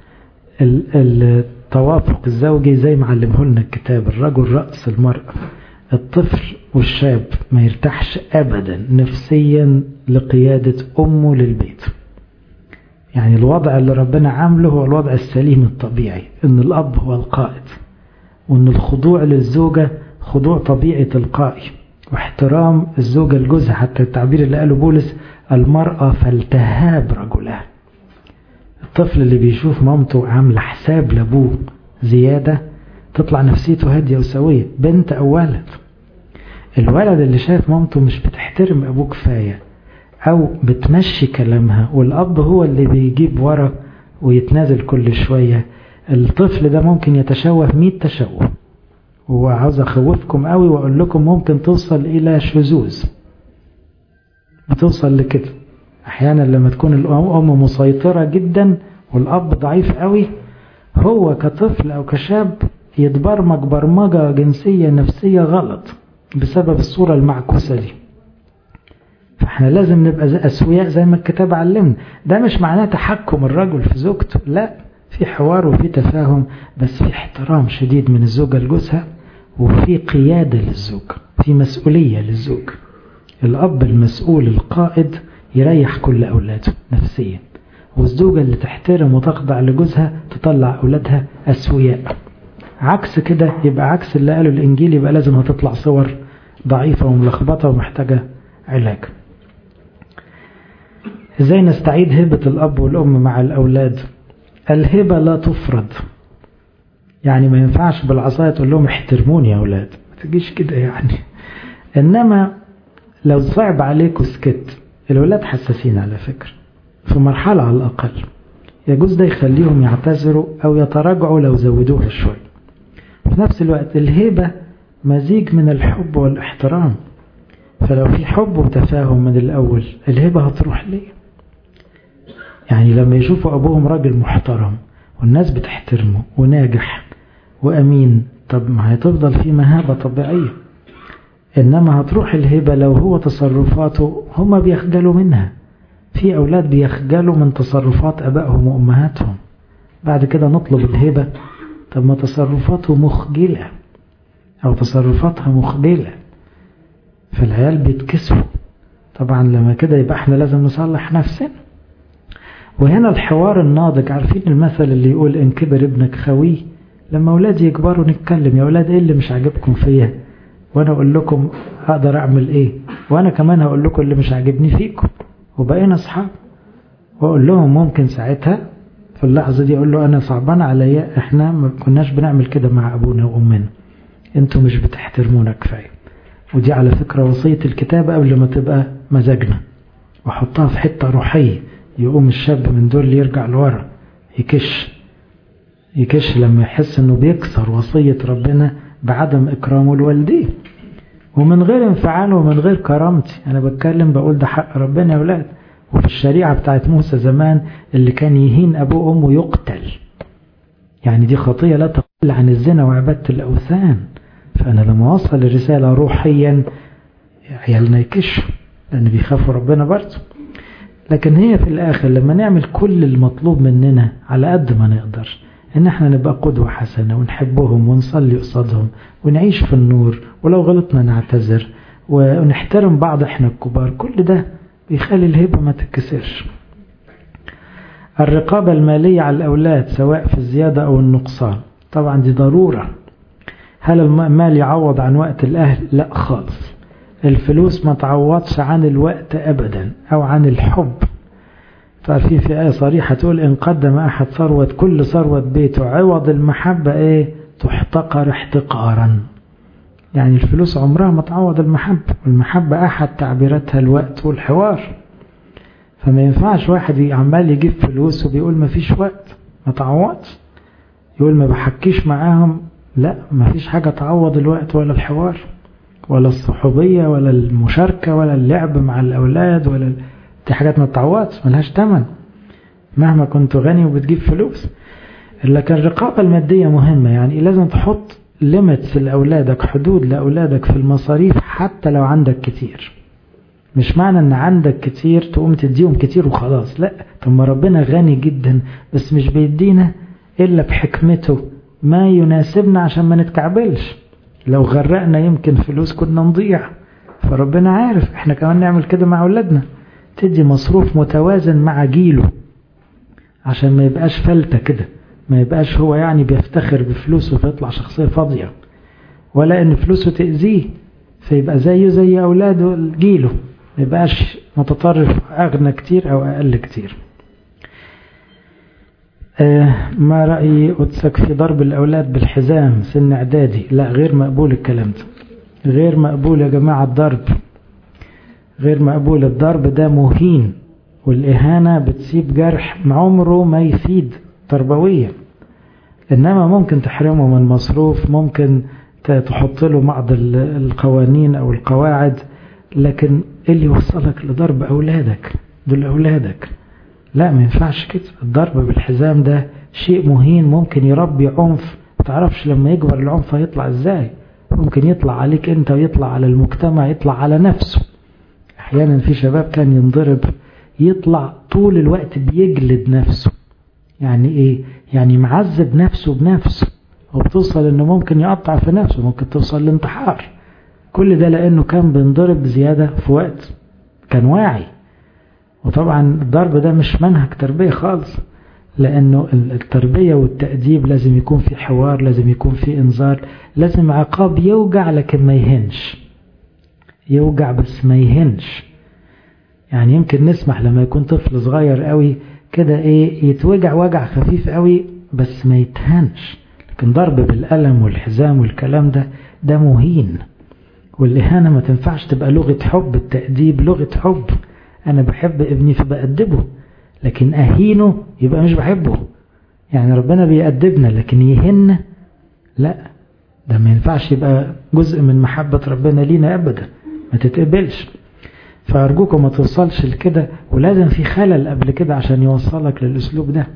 التوافق الزوجي زي ما علمه لنا الكتاب الرجل رأس المرأة الطفل والشاب ما يرتاحش أبدا نفسيا لقيادة أمه للبيت يعني الوضع اللي ربنا عامله هو الوضع السليم الطبيعي ان الأب هو القائد وان الخضوع للزوجة خضوع طبيعي تلقائي واحترام الزوجة لجوزها حتى التعبير اللي قاله بولس المرأة فلتهاب رجلها الطفل اللي بيشوف مامته عاملة حساب لابوه زيادة تطلع نفسيته هادية وسوية بنت أو ولد الولد اللي شايف مامته مش بتحترم أبوه كفاية أو بتمشي كلامها والأب هو اللي بيجيب ورا ويتنازل كل شوية الطفل ده ممكن يتشوه مئة تشوه وعاوز أخوفكم قوي وأقول لكم ممكن توصل إلى شذوذ بتوصل لكده أحيانا لما تكون الأم مسيطرة جدا والأب ضعيف قوي هو كطفل أو كشاب يتبرمج برمجة جنسية نفسية غلط بسبب الصورة المعكوسة دي فاحنا لازم نبقى أسوياء زي ما الكتاب علمنا ده مش معناه تحكم الرجل في زوجته لا في حوار وفي تفاهم بس في احترام شديد من الزوجة لجوزها وفي قيادة للزوج في مسؤولية للزوج الأب المسؤول القائد يريح كل أولاده نفسيا والزوجة اللي تحترم وتخضع لجوزها تطلع أولادها أسوياء عكس كده يبقى عكس اللي قاله الإنجيل يبقى لازم هتطلع صور ضعيفة وملخبطة ومحتاجة علاج ازاي نستعيد هبة الأب والأم مع الأولاد الهبة لا تفرض يعني ما ينفعش بالعصاية تقول لهم احترموني يا أولاد ما تجيش كده يعني إنما لو صعب عليك وسكت الولاد حساسين على فكرة في مرحلة على الأقل يجوز ده يخليهم يعتذروا أو يتراجعوا لو زودوها شوية في نفس الوقت الهبة مزيج من الحب والاحترام فلو في حب وتفاهم من الأول الهبة هتروح ليه يعني لما يشوفوا أبوهم راجل محترم والناس بتحترمه وناجح وأمين طب ما هتفضل في مهابة طبيعية إنما هتروح الهبة لو هو تصرفاته هما بيخجلوا منها في أولاد بيخجلوا من تصرفات أبائهم وأمهاتهم بعد كده نطلب الهبة طب ما تصرفاته مخجلة أو تصرفاتها مخجلة فالعيال بيتكسفوا طبعا لما كده يبقى احنا لازم نصلح نفسنا وهنا الحوار الناضج عارفين المثل اللي يقول ان كبر ابنك خويه لما اولادي يكبروا نتكلم يا اولاد ايه اللي مش عاجبكم فيا وانا اقول لكم اقدر اعمل ايه وانا كمان هقول لكم اللي مش عاجبني فيكم وبقينا اصحاب واقول لهم ممكن ساعتها في اللحظة دي اقول له انا صعبان عليا احنا ما كناش بنعمل كده مع ابونا وامنا انتوا مش بتحترمونا كفايه ودي على فكرة وصية الكتاب قبل ما تبقى مزاجنا وحطها في حتة روحية يقوم الشاب من دول يرجع لورا يكش يكش لما يحس انه بيكسر وصية ربنا بعدم اكرامه لوالديه ومن غير انفعاله ومن غير كرامتي انا بتكلم بقول ده حق ربنا يا ولاد وفي الشريعة بتاعت موسى زمان اللي كان يهين ابوه وامه يقتل يعني دي خطية لا تقل عن الزنا وعبادة الاوثان فأنا لما أوصل الرسالة روحيا عيالنا يكشوا لأن بيخافوا ربنا برضه لكن هي في الآخر لما نعمل كل المطلوب مننا على قد ما نقدر إن احنا نبقى قدوة حسنة ونحبهم ونصلي قصادهم ونعيش في النور ولو غلطنا نعتذر ونحترم بعض احنا الكبار كل ده بيخلي الهبة ما تتكسرش الرقابة المالية على الأولاد سواء في الزيادة أو النقصان طبعا دي ضرورة هل المال يعوض عن وقت الأهل لا خالص الفلوس ما تعوضش عن الوقت أبدا أو عن الحب تعرفين في آية صريحة تقول إن قدم أحد ثروة كل ثروة بيته عوض المحبة إيه تحتقر احتقارا يعني الفلوس عمرها ما تعوض المحبة والمحبة أحد تعبيراتها الوقت والحوار فما ينفعش واحد عمال يجيب فلوس وبيقول ما فيش وقت ما تعوضش يقول ما بحكيش معاهم لا مفيش حاجة تعوض الوقت ولا الحوار ولا الصحوبية ولا المشاركة ولا اللعب مع الأولاد ولا ال... دي حاجات ما تعوضش ملهاش تمن مهما كنت غني وبتجيب فلوس لكن الرقابة المادية مهمة يعني لازم تحط ليميتس لأولادك حدود لأولادك في المصاريف حتى لو عندك كتير مش معنى ان عندك كتير تقوم تديهم كتير وخلاص لا طب ما ربنا غني جدا بس مش بيدينا الا بحكمته ما يناسبنا عشان ما نتكعبلش لو غرقنا يمكن فلوس كنا نضيع فربنا عارف احنا كمان نعمل كده مع اولادنا تدي مصروف متوازن مع جيله عشان ما يبقاش فلتة كده ما يبقاش هو يعني بيفتخر بفلوسه فيطلع شخصية فاضية ولا ان فلوسه تأذيه فيبقى زيه زي اولاده جيله ما يبقاش متطرف اغنى كتير او اقل كتير آه ما رأي قدسك في ضرب الأولاد بالحزام سن إعدادي لا غير مقبول الكلام ده غير مقبول يا جماعة الضرب غير مقبول الضرب ده مهين والإهانة بتسيب جرح عمره ما يفيد تربويا إنما ممكن تحرمه من مصروف ممكن تحط له بعض القوانين أو القواعد لكن اللي يوصلك لضرب أولادك دول أولادك لا ما ينفعش كده الضرب بالحزام ده شيء مهين ممكن يربي عنف ما تعرفش لما يكبر العنف هيطلع ازاي ممكن يطلع عليك انت ويطلع على المجتمع يطلع على نفسه احيانا في شباب كان ينضرب يطلع طول الوقت بيجلد نفسه يعني ايه يعني معذب نفسه بنفسه وبتوصل انه ممكن يقطع في نفسه ممكن توصل لانتحار كل ده لانه كان بينضرب زيادة في وقت كان واعي وطبعا الضرب ده مش منهج تربية خالص لأنه التربية والتأديب لازم يكون في حوار لازم يكون في إنذار لازم عقاب يوجع لكن ما يهنش يوجع بس ما يهنش يعني يمكن نسمح لما يكون طفل صغير قوي كده ايه يتوجع وجع خفيف قوي بس ما يتهنش لكن ضرب بالقلم والحزام والكلام ده ده مهين والإهانة ما تنفعش تبقى لغة حب التأديب لغة حب أنا بحب ابني فبأدبه لكن أهينه يبقى مش بحبه يعني ربنا بيأدبنا لكن يهن لا ده ما ينفعش يبقى جزء من محبة ربنا لينا أبدا ما تتقبلش فأرجوكم ما توصلش لكده ولازم في خلل قبل كده عشان يوصلك للأسلوب ده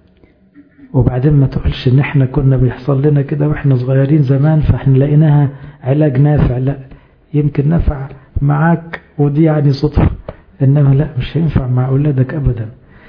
وبعدين ما تقولش ان احنا كنا بيحصل لنا كده واحنا صغيرين زمان فاحنا لقيناها علاج نافع لا يمكن نفع معاك ودي يعني صدفة انما لا مش هينفع مع اولادك ابدا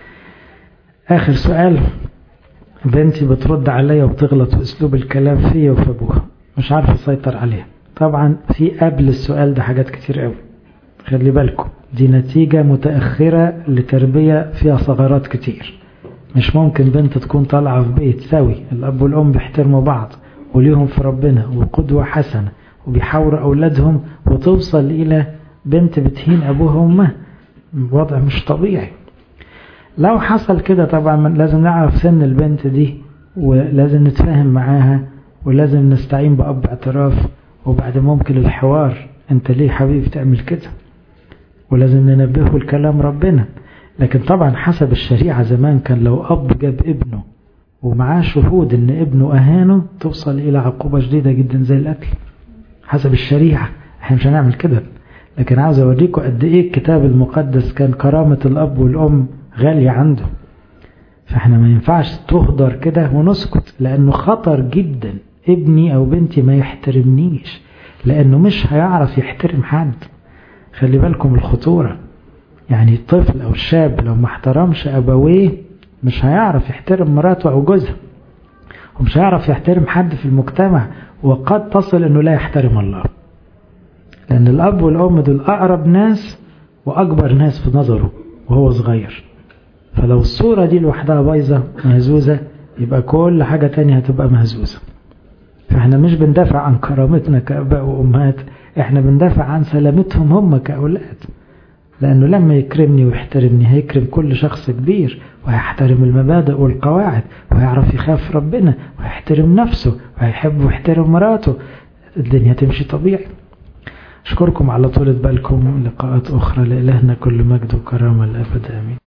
اخر سؤال بنتي بترد عليا وبتغلط في اسلوب الكلام فيا وفي ابوها مش عارف اسيطر عليها طبعا في قبل السؤال ده حاجات كتير قوي خلي بالكم دي نتيجة متأخرة لتربية فيها ثغرات كتير مش ممكن بنت تكون طالعة في بيت سوي الأب والأم بيحترموا بعض وليهم في ربنا وقدوة حسنة وبيحاوروا أولادهم وتوصل إلى بنت بتهين أبوها وأمها وضع مش طبيعي لو حصل كده طبعا لازم نعرف سن البنت دي ولازم نتفاهم معاها ولازم نستعين بأب اعتراف وبعد ممكن الحوار انت ليه حبيبي تعمل كده ولازم ننبهه الكلام ربنا لكن طبعا حسب الشريعة زمان كان لو أب جاب ابنه ومعاه شهود ان ابنه أهانه توصل إلى عقوبة شديدة جدا زي القتل حسب الشريعة احنا مش هنعمل كده لكن عاوز أوريكم قد إيه الكتاب المقدس كان كرامة الأب والأم غالية عنده فاحنا ما ينفعش تهدر كده ونسكت لأنه خطر جدا ابني أو بنتي ما يحترمنيش لأنه مش هيعرف يحترم حد خلي بالكم الخطورة يعني الطفل أو الشاب لو ما احترمش أبويه مش هيعرف يحترم مراته أو جوزها ومش هيعرف يحترم حد في المجتمع وقد تصل أنه لا يحترم الله لأن الأب والأم دول أقرب ناس وأكبر ناس في نظره وهو صغير فلو الصورة دي لوحدها بايظة مهزوزة يبقى كل حاجة تانية هتبقى مهزوزة فاحنا مش بندافع عن كرامتنا كأباء وأمهات احنا بندافع عن سلامتهم هم كأولاد لأنه لما يكرمني ويحترمني هيكرم كل شخص كبير وهيحترم المبادئ والقواعد وهيعرف يخاف ربنا وهيحترم نفسه وهيحب ويحترم مراته الدنيا تمشي طبيعي أشكركم على طولة بالكم لقاءات أخرى لإلهنا كل مجد وكرامة الأبد آمين